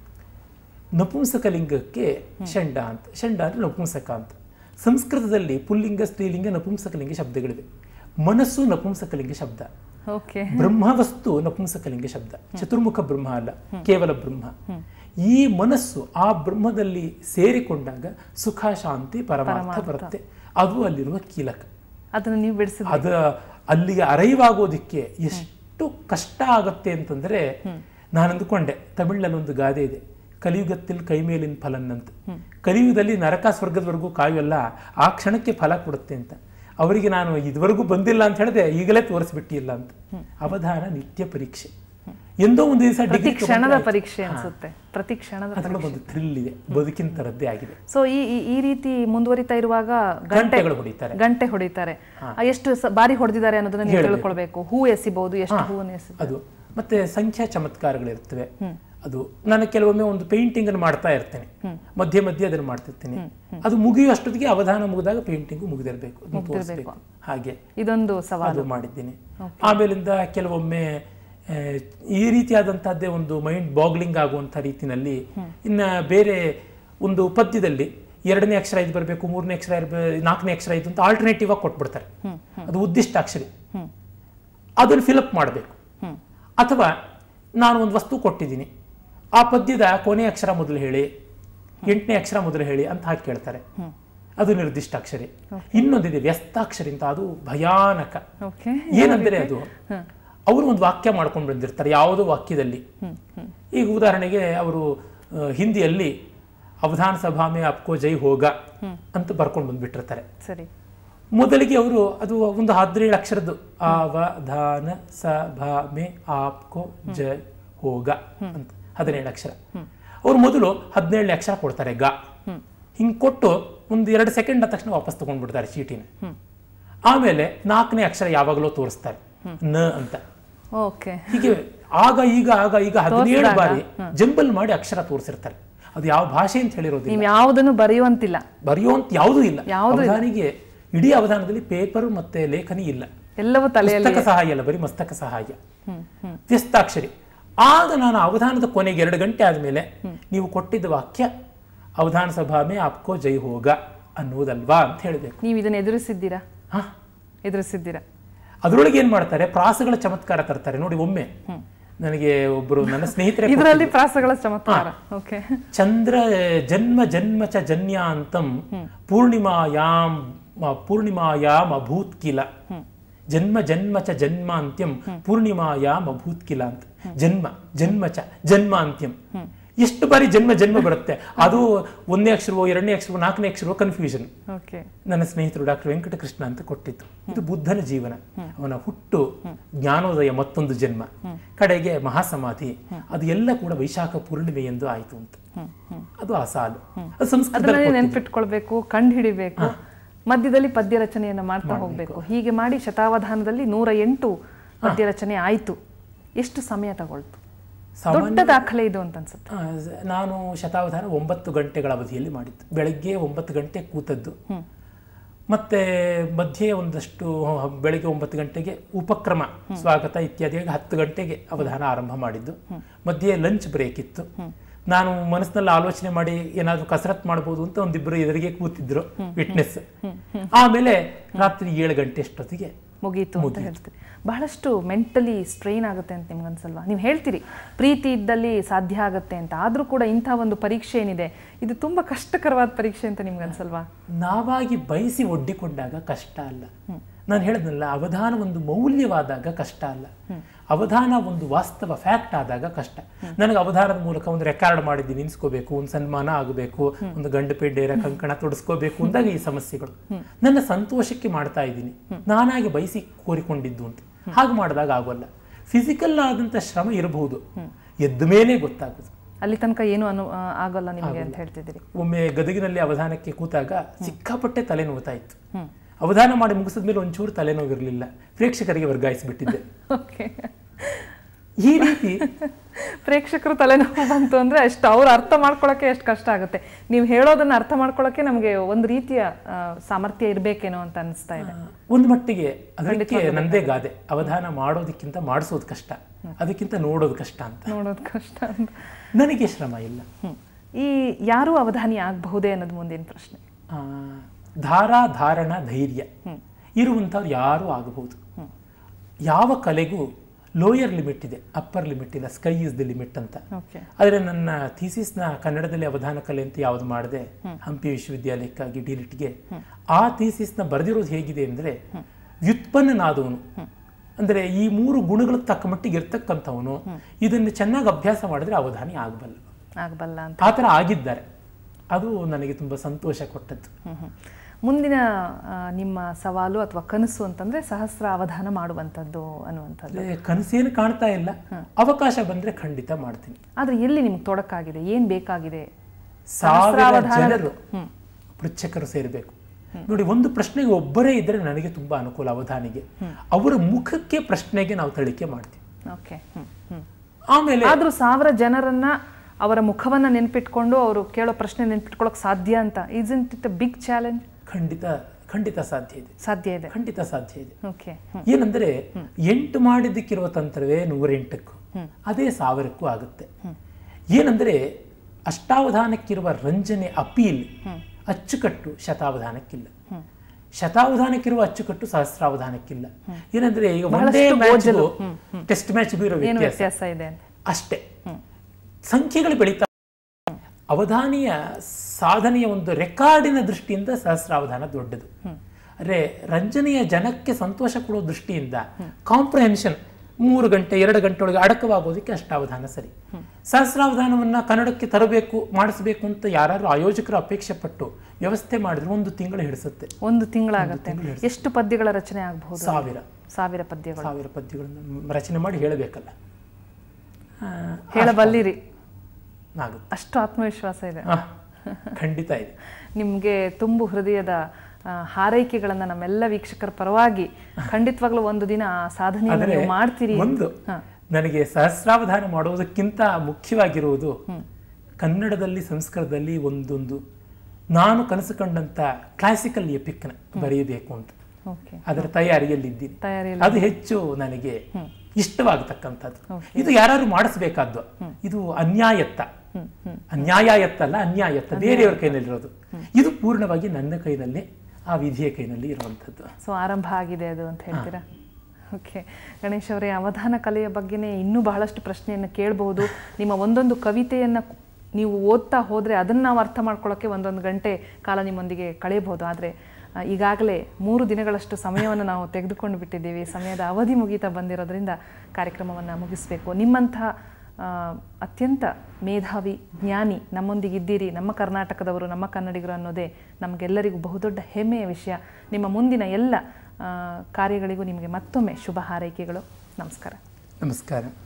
ನಪುಂಸಕ ಲಿಂಗಕ್ಕೆ ಷಂಡ ಅಂತ ಷಂಡ ಅಂದ್ರೆ ನಪುಂಸಕ ಅಂತ ಸಂಸ್ಕೃತದಲ್ಲಿ ಪುಲ್ಲಿಂಗ ಸ್ತ್ರೀಲಿಂಗ ನಪುಂಸಕಲಿಂಗ ಶಬ್ದಗಳಿವೆ ಮನಸ್ಸು ನಪುಂಸಕಲಿಂಗ ಶಬ್ದ ಓಕೆ ಬ್ರಹ್ಮವಸ್ತು ನಪುಂಸಕಲಿಂಗ ಶಬ್ದ ಚತುರ್ಮುಖ ಬ್ರಹ್ಮ ಅಲ್ಲ ಕೇವಲ ಬ್ರಹ್ಮ ಈ ಮನಸ್ಸು ಆ ಬ್ರಹ್ಮದಲ್ಲಿ ಸೇರಿಕೊಂಡಾಗ ಸುಖ ಶಾಂತಿ ಪರಮಾರ್ಥ ಬರುತ್ತೆ ಅದು ಅಲ್ಲಿರುವ ಕೀಲಕ ಅದನ್ನ ನೀವು ಬಿಡಿಸಿದ ಅದ ಅಲ್ಲಿಗೆ ಅರೈವಾಗೋದಿಕ್ಕೆ ಎಷ್ಟು ಕಷ್ಟ ಆಗತ್ತೆ ಅಂತಂದ್ರೆ ನಾನು ಅಂದುಕೊಂಡೆ ತಮಿಳ್ನಲ್ಲಿ ಒಂದು ಗಾದೆ ಇದೆ ಕಲಿಯುಗത്തിൽ ಕೈಮೇಲಿನ ಫಲನ್ ಅಂತ ಕಲಿಯುಗದಲ್ಲಿ ನರಕ ಸ್ವರ್ಗದವರೆಗೂ ಕಾಯುವಲ್ಲ ಆ ಕ್ಷಣಕ್ಕೆ ಫಲ ಕೊಡುತ್ತೆ ಅಂತ ಅವರಿಗೆ ನಾನು ಇದುವರೆಗೂ ಬಂದಿಲ್ಲ ಅಂತ ಹೇಳಿದೆ ಈಗಲೇ ತೋರಿಸ್ಬಿಟ್ಟಿಲ್ಲ ಅಂತ ಅವಧಾನ ನಿತ್ಯ ಪರೀಕ್ಷೆ ಎಂದೋ ಒಂದು ದಿವಸ ಪ್ರತಿ ಡಿಗ್ರಿ ಕ್ಷಣದ ಪರೀಕ್ಷೆ ಅನ್ಸುತ್ತೆ ಪ್ರತಿ ಕ್ಷಣದ ಅದರೊಳಗೆ ಒಂದು ಥ್ರಿಲ್ ಇದೆ ಬದುಕಿನ ತರದ್ದೇ ಆಗಿದೆ ಸೊ ಈ ಈ- ಈ ರೀತಿ ಮುಂದುವರಿತಾ ಇರುವಾಗ ಗಂಟೆ ಗಂಟೆಗಳು ಹೊಡಿತಾರೆ ಗಂಟೆ ಹೊಡಿತಾರೆ ಆ, ಎಷ್ಟು ಸ- ಬಾರಿ ಹೊಡೆದಿದ್ದಾರೆ ಅನ್ನೋದನ್ನ ನೀವು ತಿಳ್ಕೊಳ್ಬೇಕು ಹೂ ಎಸಿಬಹುದು ಎಷ್ಟು ಹೂವನ್ನು ಎಸಿ ಅದು ಮತ್ತೆ ಸಂಖ್ಯಾ ಚಮತ್ಕಾರಗಳಿರ್ತವೆ ಅದು ನಾನು ಕೆಲವೊಮ್ಮೆ ಒಂದು ಪೇಂಟಿಂಗ್ ಅನ್ನು ಮಾಡ್ತಾ ಇರ್ತೇನೆ ಮಧ್ಯೆ ಮಧ್ಯೆ ಅದನ್ನು ಮಾಡ್ತಿರ್ತೀನಿ ಅದು ಮುಗಿಯುವಷ್ಟೊತ್ತಿಗೆ ಅವಧಾನ ಮುಗಿದಾಗ ಪೇಂಟಿಂಗು ಮುಗಿದಿರಬೇಕು ಅದನ್ನ ತೋರಿಸ್ಬೇಕು ಹಾಗೆ ಇದೊಂದು ಸವಾಲು ಅದು ಮಾಡಿದ್ದೀನಿ ಆಮೇಲಿಂದ ಕೆಲವೊಮ್ಮೆ ಆ, ಈ ರೀತಿಯಾದಂತಹದ್ದೇ ಒಂದು ಮೈಂಡ್ ಬಾಗ್ಲಿಂಗ್ ಆಗುವಂಥ ರೀತಿನಲ್ಲಿ ಇನ್ನ ಬೇರೆ ಒಂದು ಪದ್ಯದಲ್ಲಿ ಎರಡನೇ ಅಕ್ಷರ ಇದು ಬರಬೇಕು ಮೂರನೇ ಅಕ್ಷರ ಇರ್ಬೇ- ನಾಲ್ಕನೇ ಅಕ್ಷರ ಇದು ಅಂತ ಆಲ್ಟರ್ನೇಟಿವ್ ಆಗಿ ಕೊಟ್ಬಿಡ್ತಾರೆ ಅದು ಉದ್ದಿಷ್ಟ ಅಕ್ಷರಿ ಅದನ್ನು ಫಿಲಪ್ ಮಾಡಬೇಕು ಅಥವಾ ನಾನು ಒಂದು ವಸ್ತು ಕೊಟ್ಟಿದ್ದೀನಿ ಆ ಪದ್ಯದ ಕೊನೆ ಅಕ್ಷರ ಮೊದಲು ಹೇಳಿ ಎಂಟನೇ ಅಕ್ಷರ ಮೊದಲು ಹೇಳಿ ಅಂತ ಹಾಕಿ ಕೇಳ್ತಾರೆ ಅದು ನಿರ್ದಿಷ್ಟ ಅಕ್ಷರಿ ಇನ್ನೊಂದಿದೆ ವ್ಯಸ್ತಾಕ್ಷರಿ ಅಂತ ಅದು ಭಯಾನಕ ಓಕೆ ಏನಂದ್ರೆ ಅದು ಅವರು ಒಂದು ವಾಕ್ಯ ಮಾಡ್ಕೊಂಡು ಬಂದಿರ್ತಾರೆ ಯಾವುದೋ ವಾಕ್ಯದಲ್ಲಿ ಈಗ ಉದಾಹರಣೆಗೆ ಅವರು ಆ, ಹಿಂದಿಯಲ್ಲಿ ಅವಧಾನ ಸಭಾ ಮೇ ಅಪ್ಕೋ ಜೈ ಹೋಗ ಅಂತ ಬರ್ಕೊಂಡು ಬಂದ್ಬಿಟ್ಟಿರ್ತಾರೆ ಸರಿ ಮೊದಲಿಗೆ ಅವರು ಅದು ಒಂದು ಹದಿನೇಳು ಅಕ್ಷರದ್ದು ಅವಧಾನ ಸಭಾ ಮೇ ಆಪ್ಕೋ ಜೈ ಹೋಗ ಅಂತ ಹದಿನೇಳು ಅಕ್ಷರ ಅವ್ರು ಮೊದಲು ಹದಿನೇಳನೇ ಅಕ್ಷರ ಕೊಡ್ತಾರೆ ಗ ಹಿಂಗೆ ಕೊಟ್ಟು ಒಂದು ಎರಡು ಸೆಕೆಂಡ್ ಆದ ತಕ್ಷಣ ವಾಪಸ್ ತಗೊಂಡ್ಬಿಡ್ತಾರೆ ಚೀಟಿನ ಆಮೇಲೆ ನಾಲ್ಕನೇ ಅಕ್ಷರ ಯಾವಾಗಲೂ ತೋರಿಸ್ತಾರೆ ನ ಅಂತ ಓಕೆ ಹೀಗೆ ಆಗ ಈಗ ಆಗ ಈಗ ಹದಿನೇಳು ಬಾರಿ ಜಂಬಲ್ ಮಾಡಿ ಅಕ್ಷರ ತೋರಿಸಿರ್ತಾರೆ ಅದು ಯಾವ ಭಾಷೆ ಅಂತ ಹೇಳಿರೋದಿಲ್ಲ ನೀವು ಯಾವುದನ್ನು ಬರೆಯುವಂತಿಲ್ಲ ಬರೆಯುವಂತ ಯಾವುದೂ ಇಲ್ಲ ಯಾವುದೂ ಇಲ್ಲ. ಅವಧಾನಿಗೆ ಇಡೀ ಅವಧಾನದಲ್ಲಿ ಪೇಪರ್ ಮತ್ತೆ ಲೇಖನಿ ಇಲ್ಲ ಎಲ್ಲವೂ ತಲೆಯಲ್ಲಿ ಪುಸ್ತಕ ಸಹಾಯ ಅಲ್ಲ ಬರೀ ಮಸ್ತಕ ಸಹಾಯ ವ್ಯಸ್ತಾಕ್ಷರಿ ಆಗ ನಾನು ಅವಧಾನದ ಕೊನೆಗೆ ಎರಡು ಗಂಟೆ ಆದಮೇಲೆ ನೀವು ಕೊಟ್ಟಿದ್ದ ವಾಕ್ಯ ಅವಧಾನ ಸಭಾ ಮೇ ಆಪ್ಕೋ ಜೈ ಹೋಗ ಅನ್ನುವುದಲ್ವಾ ಅಂತ ಹೇಳಬೇಕು ನೀವು ಇದನ್ನ ಎದುರಿಸಿದ್ದೀರಾ ಹಾ ಎದುರಿಸಿದ್ದೀರಾ ಅದರೊಳಗೆ ಏನ್ ಮಾಡ್ತಾರೆ ಪ್ರಾಸಗಳ ಚಮತ್ಕಾರ ತರ್ತಾರೆ ನೋಡಿ ಒಮ್ಮೆ ನನಗೆ ಒಬ್ಬರು ನನ್ನ ಸ್ನೇಹಿತರೆ ಇದರಲ್ಲಿ ಪ್ರಾಸಗಳ ಚಮತ್ಕಾರ ಓಕೆ ಚಂದ್ರ ಜನ್ಮ ಜನ್ಮ ಚ ಜನ್ಯಾಂತಂ ಪೂರ್ಣಿಮಾಯಾಮ್ ಪೂರ್ಣಿಮಾಯಾಮ್ ಅಭೂತ್ ಕಿಲ ಜನ್ಮ ಜನ್ಮ ಚ ಜನ್ಮಾಂತ್ಯಂ ಪೂರ್ಣಿಮಾಯಾಮ್ ಅಭೂತ್ ಕಿಲ ಅಂತ ಜನ್ಮ ಜನ್ಮ ಚ ಜನ್ಮಾಂತ್ಯಂ ಎಷ್ಟು ಬಾರಿ ಜನ್ಮ ಜನ್ಮ ಬರುತ್ತೆ ಅದು ಒಂದನೇ ಅಕ್ಷರವೋ ಎರಡನೇ ಅಕ್ಷರವೋ ನಾಲ್ಕನೇ ಅಕ್ಷರವೋ ಕನ್ಫ್ಯೂಷನ್ ಓಕೆ ನನ್ನ ಸ್ನೇಹಿತರು ಡಾಕ್ಟರ್ ವೆಂಕಟಕೃಷ್ಣ ಅಂತ ಕೊಟ್ಟಿತ್ತು ಇದು ಬುದ್ಧನ ಜೀವನ ಅವನ ಹುಟ್ಟು ಜ್ಞಾನೋದಯ ಮತ್ತೊಂದು ಜನ್ಮ ಕಡೆಗೆ ಮಹಾಸಮಾಧಿ ಅದು ಎಲ್ಲ ಕೂಡ ವೈಶಾಖ ಪೂರ್ಣಿಮೆ ಎಂದು ಆಯಿತು ಅಂತ ಅದು ಆ ಸಾಲು ಅದು ಸಂಸ್ಕೃತದಲ್ಲಿ ಅದನ್ನ ನೆನ್ಪಿಟ್ಕೊಳ್ಬೇಕು ಕಂಡು ಹಿಡಿಬೇಕು ಮಧ್ಯದಲ್ಲಿ ಪದ್ಯ ರಚನೆಯನ್ನ ಮಾಡ್ತಾ ಹೋಗ್ಬೇಕು ಹೀಗೆ ಮಾಡಿ ಶತಾವಧಾನದಲ್ಲಿ ನೂರ ಎಂಟು ಪದ್ಯ ರಚನೆ ಆಯ್ತು ಎಷ್ಟು ಸಮಯ ತಗೊಳ್ತು ದೊಡ್ಡ ದಾಖಲೆ ಇದು ಅಂತ ಅನ್ಸುತ್ತೆ ಆ, ನಾನು ಶತಾವಧಾನ ಒಂಬತ್ತು ಗಂಟೆಗಳ ಅವಧಿಯಲ್ಲಿ ಮಾಡಿದ್ದು ಬೆಳಗ್ಗೆ ಒಂಬತ್ತು ಗಂಟೆ ಕೂತದ್ದು ಮತ್ತೆ ಮಧ್ಯೆ ಒಂದಷ್ಟು ಬೆಳಗ್ಗೆ ಒಂಬತ್ತು ಗಂಟೆಗೆ ಉಪಕ್ರಮ ಸ್ವಾಗತ ಇತ್ಯಾದಿ ಹತ್ತು ಗಂಟೆಗೆ ಅವಧಾನ ಆರಂಭ ಮಾಡಿದ್ದು ಮಧ್ಯೆ ಲಂಚ್ ಬ್ರೇಕ್ ಇತ್ತು ನಾನು ಮನಸ್ಸಿನಲ್ಲಿ ಆಲೋಚನೆ ಮಾಡಿ ಏನಾದರೂ ಕಸರತ್ ಮಾಡ್ಬೋದು ಅಂತ ಒಂದಿಬ್ಬರು ಎದುರಿಗೆ ಕೂತಿದ್ರು ವಿಟ್ನೆಸ್ ಆಮೇಲೆ ರಾತ್ರಿ ಏಳು ಗಂಟೆ ಅಷ್ಟೊತ್ತಿಗೆ ಮುಗೀತು ಅಂತ ಹೇಳ್ತೀರಿ ಬಹಳಷ್ಟು ಮೆಂಟಲಿ ಸ್ಟ್ರೈನ್ ಆಗುತ್ತೆ ಅಂತ ನಿಮ್ಗೆ ಅನ್ಸಲ್ವಾ ನೀವು ಹೇಳ್ತೀರಿ ಪ್ರೀತಿ ಇದ್ದಲ್ಲಿ ಸಾಧ್ಯ ಆಗುತ್ತೆ ಅಂತ ಆದ್ರೂ ಕೂಡ ಇಂಥ ಒಂದು ಪರೀಕ್ಷೆ ಏನಿದೆ ಇದು ತುಂಬಾ ಕಷ್ಟಕರವಾದ ಪರೀಕ್ಷೆ ಅಂತ ನಿಮ್ಗೆ ಅನ್ಸಲ್ವಾ ನಾವಾಗಿ ಬಯಸಿ ಒಡ್ಡಿಕೊಂಡಾಗ ಕಷ್ಟ ಅಲ್ಲ ನಾನು ಹೇಳಿದ್ನಲ್ಲ ಅವಧಾನ ಒಂದು ಮೌಲ್ಯವಾದಾಗ ಕಷ್ಟ ಅಲ್ಲ ಅವಧಾನ ಒಂದು ವಾಸ್ತವ ಫ್ಯಾಕ್ಟ್ ಆದಾಗ ಕಷ್ಟ ನನಗೆ ಅವಧಾನದ ಮೂಲಕ ಒಂದು ರೆಕಾರ್ಡ್ ಮಾಡಿದ್ದೀನಿ ನಿನ್ಸ್ಕೋಬೇಕು ಒಂದು ಸನ್ಮಾನ ಆಗಬೇಕು ಒಂದು ಗಂಡು ಪೆಡ್ಡೇರ ಕಂಕಣ ತೊಡಸ್ಕೋಬೇಕು ಅಂದಾಗ ಈ ಸಮಸ್ಯೆಗಳು ನನ್ನ ಸಂತೋಷಕ್ಕೆ ಮಾಡ್ತಾ ಇದ್ದೀನಿ ನಾನಾಗಿ ಬಯಸಿ ಕೋರಿಕೊಂಡಿದ್ದು ಅಂತ ಹಾಗೆ ಮಾಡಿದಾಗ ಆಗೋಲ್ಲ ಫಿಸಿಕಲ್ ಆದಂಥ ಶ್ರಮ ಇರಬಹುದು ಎದ್ದ ಮೇಲೆ ಗೊತ್ತಾಗೋದು ಅಲ್ಲಿ ತನಕ ಏನು ಅನು ಆ, ಆಗೋಲ್ಲ ನಿಮಗೆ ಅಂತ ಹೇಳ್ತಿದ್ದೀರಿ ಒಮ್ಮೆ ಗದಗಿನಲ್ಲಿ ಅವಧಾನಕ್ಕೆ ಕೂತಾಗ ಸಿಕ್ಕಾಪಟ್ಟೆ ತಲೆನೋವ್ತಾ ಇತ್ತು ಅವಧಾನ ಮಾಡಿ ಮುಗಿಸಿದ ಮೇಲೆ ಒಂಚೂರು ತಲೆನೋವಿರಲಿಲ್ಲ ಪ್ರೇಕ್ಷಕರಿಗೆ ವರ್ಗಾಯಿಸಿಬಿಟ್ಟಿದ್ದೆ ಓಕೆ ಈ ರೀತಿ ಪ್ರೇಕ್ಷಕರು ತಲೆನೋವು ಬಂತು ಅಂದ್ರೆ ಅಷ್ಟು ಅವ್ರು ಅರ್ಥ ಮಾಡ್ಕೊಳಕ್ಕೆ ಎಷ್ಟು ಕಷ್ಟ ಆಗುತ್ತೆ ನೀವು ಹೇಳೋದನ್ನ ಅರ್ಥ ಮಾಡ್ಕೊಳಕ್ಕೆ ನಮಗೆ ಒಂದು ರೀತಿಯ ಆ, ಸಾಮರ್ಥ್ಯ ಇರ್ಬೇಕೇನೋ ಅಂತ ಅನಿಸ್ತಾ ಇದೆ ಒಂದು ಮಟ್ಟಿಗೆ ಅದಕ್ಕೆ ನಂದೇ ಗಾದೆ ಅವಧಾನ ಮಾಡೋದಕ್ಕಿಂತ ಮಾಡಿಸೋದು ಕಷ್ಟ ಅದಕ್ಕಿಂತ ನೋಡೋದು ಕಷ್ಟ ಅಂತ ನೋಡೋದು ಕಷ್ಟ ಅಂತ ನನಗೆ ಶ್ರಮ ಇಲ್ಲ ಹ್ಮ್. ಈ ಯಾರು ಅವಧಾನಿ ಆಗಬಹುದೇ ಅನ್ನೋದು ಮುಂದಿನ ಪ್ರಶ್ನೆ ಆ, ಧಾರಾ ಧಾರಣ ಧೈರ್ಯ ಇರುವಂಥವ್ರು ಯಾರೂ ಆಗಬಹುದು ಯಾವ ಕಲೆಗೂ ಲೋಯರ್ ಲಿಮಿಟ್ ಇದೆ ಅಪ್ಪರ್ ಲಿಮಿಟ್ ಇಲ್ಲ ಸ್ಕೈ ಇಸ್ ದಿ ಲಿಮಿಟ್ ಅಂತ ಓಕೆ ಆದರೆ ನನ್ನ ಥೀಸಿಸ್ನ ಕನ್ನಡದಲ್ಲಿ ಅವಧಾನ ಕಲೆ ಅಂತ ಯಾವುದು ಮಾಡಿದೆ ಹಂಪಿ ವಿಶ್ವವಿದ್ಯಾಲಯಕ್ಕಾಗಿ ಡಿಲಿಟ್ಗೆ ಆ ಥೀಸಿಸ್ನ ಬರೆದಿರೋದು ಹೇಗಿದೆ ಅಂದರೆ ವ್ಯುತ್ಪನ್ನನಾದವನು ಅಂದರೆ ಈ ಮೂರು ಗುಣಗಳ ತಕ್ಕ ಮಟ್ಟಿಗೆ ಇರ್ತಕ್ಕಂಥವನು ಇದನ್ನು ಚೆನ್ನಾಗಿ ಅಭ್ಯಾಸ ಮಾಡಿದ್ರೆ ಅವಧಾನಿ ಆಗಬಲ್ಲ ಆಗಬಲ್ಲ ಅಂತ ಆ ಥರ ಆಗಿದ್ದಾರೆ ಅದು ನನಗೆ ತುಂಬ ಸಂತೋಷ ಕೊಟ್ಟದ್ದು ಹ್ಮ್ ಹ್ಮ್. ಮುಂದಿನ ಆ, ನಿಮ್ಮ ಸವಾಲು ಅಥವಾ ಕನಸು ಅಂತಂದ್ರೆ ಸಹಸ್ರ ಅವಧಾನ ಮಾಡುವಂಥದ್ದು ಅನ್ನುವಂಥದ್ದು ಅದೇ ಕನಸೇನು ಕಾಣ್ತಾ ಇಲ್ಲ ಅವಕಾಶ ಬಂದರೆ ಖಂಡಿತ ಮಾಡ್ತೀನಿ ಆದ್ರೆ ಎಲ್ಲಿ ನಿಮ್ಗೆ ತೊಡಕಾಗಿದೆ ಏನ್ ಬೇಕಾಗಿದೆ ಸಾವಿರ ಜನರು ಪೃಚ್ಛಕರು ಸೇರಬೇಕು ನೋಡಿ ಒಂದು ಪ್ರಶ್ನೆಗೆ ಒಬ್ಬರೇ ಇದ್ರೆ ನನಗೆ ತುಂಬಾ ಅನುಕೂಲ ಅವಧಾನಿಗೆ ಅವರ ಮುಖಕ್ಕೆ ಪ್ರಶ್ನೆಗೆ ನಾವು ತಳಿಕೆ ಮಾಡ್ತೀವಿ ಓಕೆ ಹ್ಮ್ ಹ್ಮ್ ಆಮೇಲೆ ಆದ್ರೂ ಸಾವಿರ ಜನರನ್ನ ಅವರ ಮುಖವನ್ನ ನೆನ್ಪಿಟ್ಕೊಂಡು ಅವರು ಕೇಳೋ ಪ್ರಶ್ನೆ ನೆನ್ಪಿಟ್ಕೊಳ್ಳೋಕೆ ಸಾಧ್ಯ ಅಂತ ಇಸ್ ಇಟ್ ಬಿಗ್ ಚಾಲೆಂಜ್ ಖಂಡಿತ ಖಂಡಿತ ಸಾಧ್ಯ ಇದೆ ಸಾಧ್ಯ ಇದೆ ಖಂಡಿತ ಸಾಧ್ಯ ಇದೆ ಓಕೆ ಏನಂದ್ರೆ ಎಂಟು ಮಾಡಿದ್ದಕ್ಕಿರುವ ತಂತ್ರವೇ ನೂರೆಂಟಕ್ಕೂ ಅದೇ ಸಾವಿರಕ್ಕೂ ಆಗುತ್ತೆ ಏನಂದ್ರೆ ಅಷ್ಟಾವಧಾನಕ್ಕಿರುವ ರಂಜನೆ ಅಪೀಲ್ ಅಚ್ಚುಕಟ್ಟು ಶತಾವಧಾನಕ್ಕಿಲ್ಲ ಶತಾವಧಾನಕ್ಕಿರುವ ಅಚ್ಚುಕಟ್ಟು ಸಹಸ್ರಾವಧಾನಕ್ಕಿಲ್ಲ ಏನಂದ್ರೆ ಈಗ ಒಂದೇ ಮ್ಯಾಚ್ ಟೆಸ್ಟ್ ಮ್ಯಾಚ್ಗೂ ಇರೋ ಏನು ವ್ಯತ್ಯಾಸ ವ್ಯತ್ಯಾಸ ಇದೆ ಅಂತ ಅಷ್ಟೇ ಸಂಖ್ಯೆಗಳು ಬೆಳೀತಾ ಅವಧಾನಿಯ ಸಾಧನೆಯ ಒಂದು ರೆಕಾರ್ಡಿನ ದೃಷ್ಟಿಯಿಂದ ಸಹಸ್ರಾವಧಾನ ದೊಡ್ಡದು ಅಂದ್ರೆ ರಂಜನೆಯ ಜನಕ್ಕೆ ಸಂತೋಷ ಕೊಡೋ ದೃಷ್ಟಿಯಿಂದ ಕಾಂಪ್ರಹೆನ್ಷನ್ ಮೂರು ಗಂಟೆ ಎರಡು ಗಂಟೆ ಒಳಗೆ ಅಡಕವಾಗೋದಕ್ಕೆ ಅಷ್ಟಾವಧಾನ ಸರಿ ಸಹಸ್ರಾವಧಾನವನ್ನ ಕನ್ನಡಕ್ಕೆ ತರಬೇಕು ಮಾಡಿಸ್ಬೇಕು ಅಂತ ಯಾರು ಆಯೋಜಕರು ಅಪೇಕ್ಷೆ ಪಟ್ಟು ವ್ಯವಸ್ಥೆ ಮಾಡಿದ್ರೆ ಒಂದು ತಿಂಗಳು ಹಿಡಿಸುತ್ತೆ ಒಂದು ತಿಂಗಳಾಗತ್ತೆ ಎಷ್ಟು ಪದ್ಯಗಳ ರಚನೆ ಆಗಬಹುದು ಸಾವಿರ ಸಾವಿರ ಪದ್ಯಗಳು ಸಾವಿರ ಪದ್ಯಗಳನ್ನು ರಚನೆ ಮಾಡಿ ಹೇಳಬೇಕಲ್ಲ ಆ, ಹೇಳಬಲ್ಲಿರಿ ಆಗುತ್ತೆ ಅಷ್ಟು ಆತ್ಮವಿಶ್ವಾಸ ಇದೆ ಆ, ಖಂಡಿತ ಇದೆ ನಿಮ್ಗೆ ತುಂಬು ಹೃದಯದ ಆ, ಹಾರೈಕೆಗಳನ್ನ ನಮ್ಮೆಲ್ಲ ವೀಕ್ಷಕರ ಪರವಾಗಿ ಖಂಡಿತವಾಗ್ಲೂ ಒಂದು ದಿನ ಆ ಸಾಧನೆಯನ್ನು ಆದರೆ ನೀವು ಮಾಡ್ತೀರಿ ಒಂದು ನನಗೆ ಸಹಸ್ರಾವಧಾನ ಮಾಡುವುದಕ್ಕಿಂತ ಮುಖ್ಯವಾಗಿರುವುದು ಕನ್ನಡದಲ್ಲಿ ಸಂಸ್ಕೃತದಲ್ಲಿ ಒಂದೊಂದು ನಾನು ಕನಸು ಕಂಡಂತ ಕ್ಲಾಸಿಕಲ್ ಎಪಿಕ್ನ ಬರೆಯಬೇಕು ಅಂತ ಓಕೆ ಅದರ ತಯಾರಿಯಲ್ಲಿದ್ದೀನಿ ತಯಾರಿಯಲ್ಲಿ ಅದು ಹೆಚ್ಚು ನನಗೆ ಇಷ್ಟವಾಗತಕ್ಕಂಥದ್ದು ಇದು ಯಾರು ಮಾಡಿಸ್ಬೇಕಾದ್ದು ಇದು ಅನ್ಯಾಯತ್ತ ಅನ್ಯಾಯತ್ತ ಅಲ್ಲ ಅನ್ಯಾಯತ್ತ ಬೇರೆಯವ್ರ ಕೈನಲ್ಲಿರೋದು ಇದು ಪೂರ್ಣವಾಗಿ ನನ್ನ ಕೈನಲ್ಲಿ ಆ ವಿಧಿಯ ಕೈನಲ್ಲಿ ಇರುವಂಥದ್ದು ಸೊ ಆರಂಭ ಆಗಿದೆ ಅದು ಅಂತ ಹೇಳ್ತೀರಾ ಓಕೆ ಗಣೇಶ್ ಅವರೇ ಅವಧಾನ ಕಲೆಯ ಬಗ್ಗೆನೇ ಇನ್ನೂ ಬಹಳಷ್ಟು ಪ್ರಶ್ನೆಯನ್ನು ಕೇಳಬಹುದು ನಿಮ್ಮ ಒಂದೊಂದು ಕವಿತೆಯನ್ನು ನೀವು ಓದ್ತಾ ಹೋದರೆ ಅದನ್ನು ನಾವು ಅರ್ಥ ಮಾಡ್ಕೊಳ್ಳೋಕ್ಕೆ ಒಂದೊಂದು ಗಂಟೆ ಕಾಲ ನಿಮ್ಮೊಂದಿಗೆ ಕಳೆಯಬಹುದು ಆದರೆ ಈಗಾಗಲೇ ಮೂರು ದಿನಗಳಷ್ಟು ಸಮಯವನ್ನು ನಾವು ತೆಗೆದುಕೊಂಡು ಬಿಟ್ಟಿದ್ದೀವಿ ಸಮಯದ ಅವಧಿ ಮುಗೀತಾ ಬಂದಿರೋದ್ರಿಂದ ಕಾರ್ಯಕ್ರಮವನ್ನು ಮುಗಿಸಬೇಕು ನಿಮ್ಮಂತಹ ಆ, ಅತ್ಯಂತ ಮೇಧಾವಿ ಜ್ಞಾನಿ ನಮ್ಮೊಂದಿಗಿದ್ದೀರಿ ನಮ್ಮ ಕರ್ನಾಟಕದವರು ನಮ್ಮ ಕನ್ನಡಿಗರು ಅನ್ನೋದೇ ನಮಗೆಲ್ಲರಿಗೂ ಬಹುದೊಡ್ಡ ಹೆಮ್ಮೆಯ ವಿಷಯ ನಿಮ್ಮ ಮುಂದಿನ ಎಲ್ಲ ಆ, ಕಾರ್ಯಗಳಿಗೂ ನಿಮಗೆ ಮತ್ತೊಮ್ಮೆ ಶುಭ ಹಾರೈಕೆಗಳು ನಮಸ್ಕಾರ ನಮಸ್ಕಾರ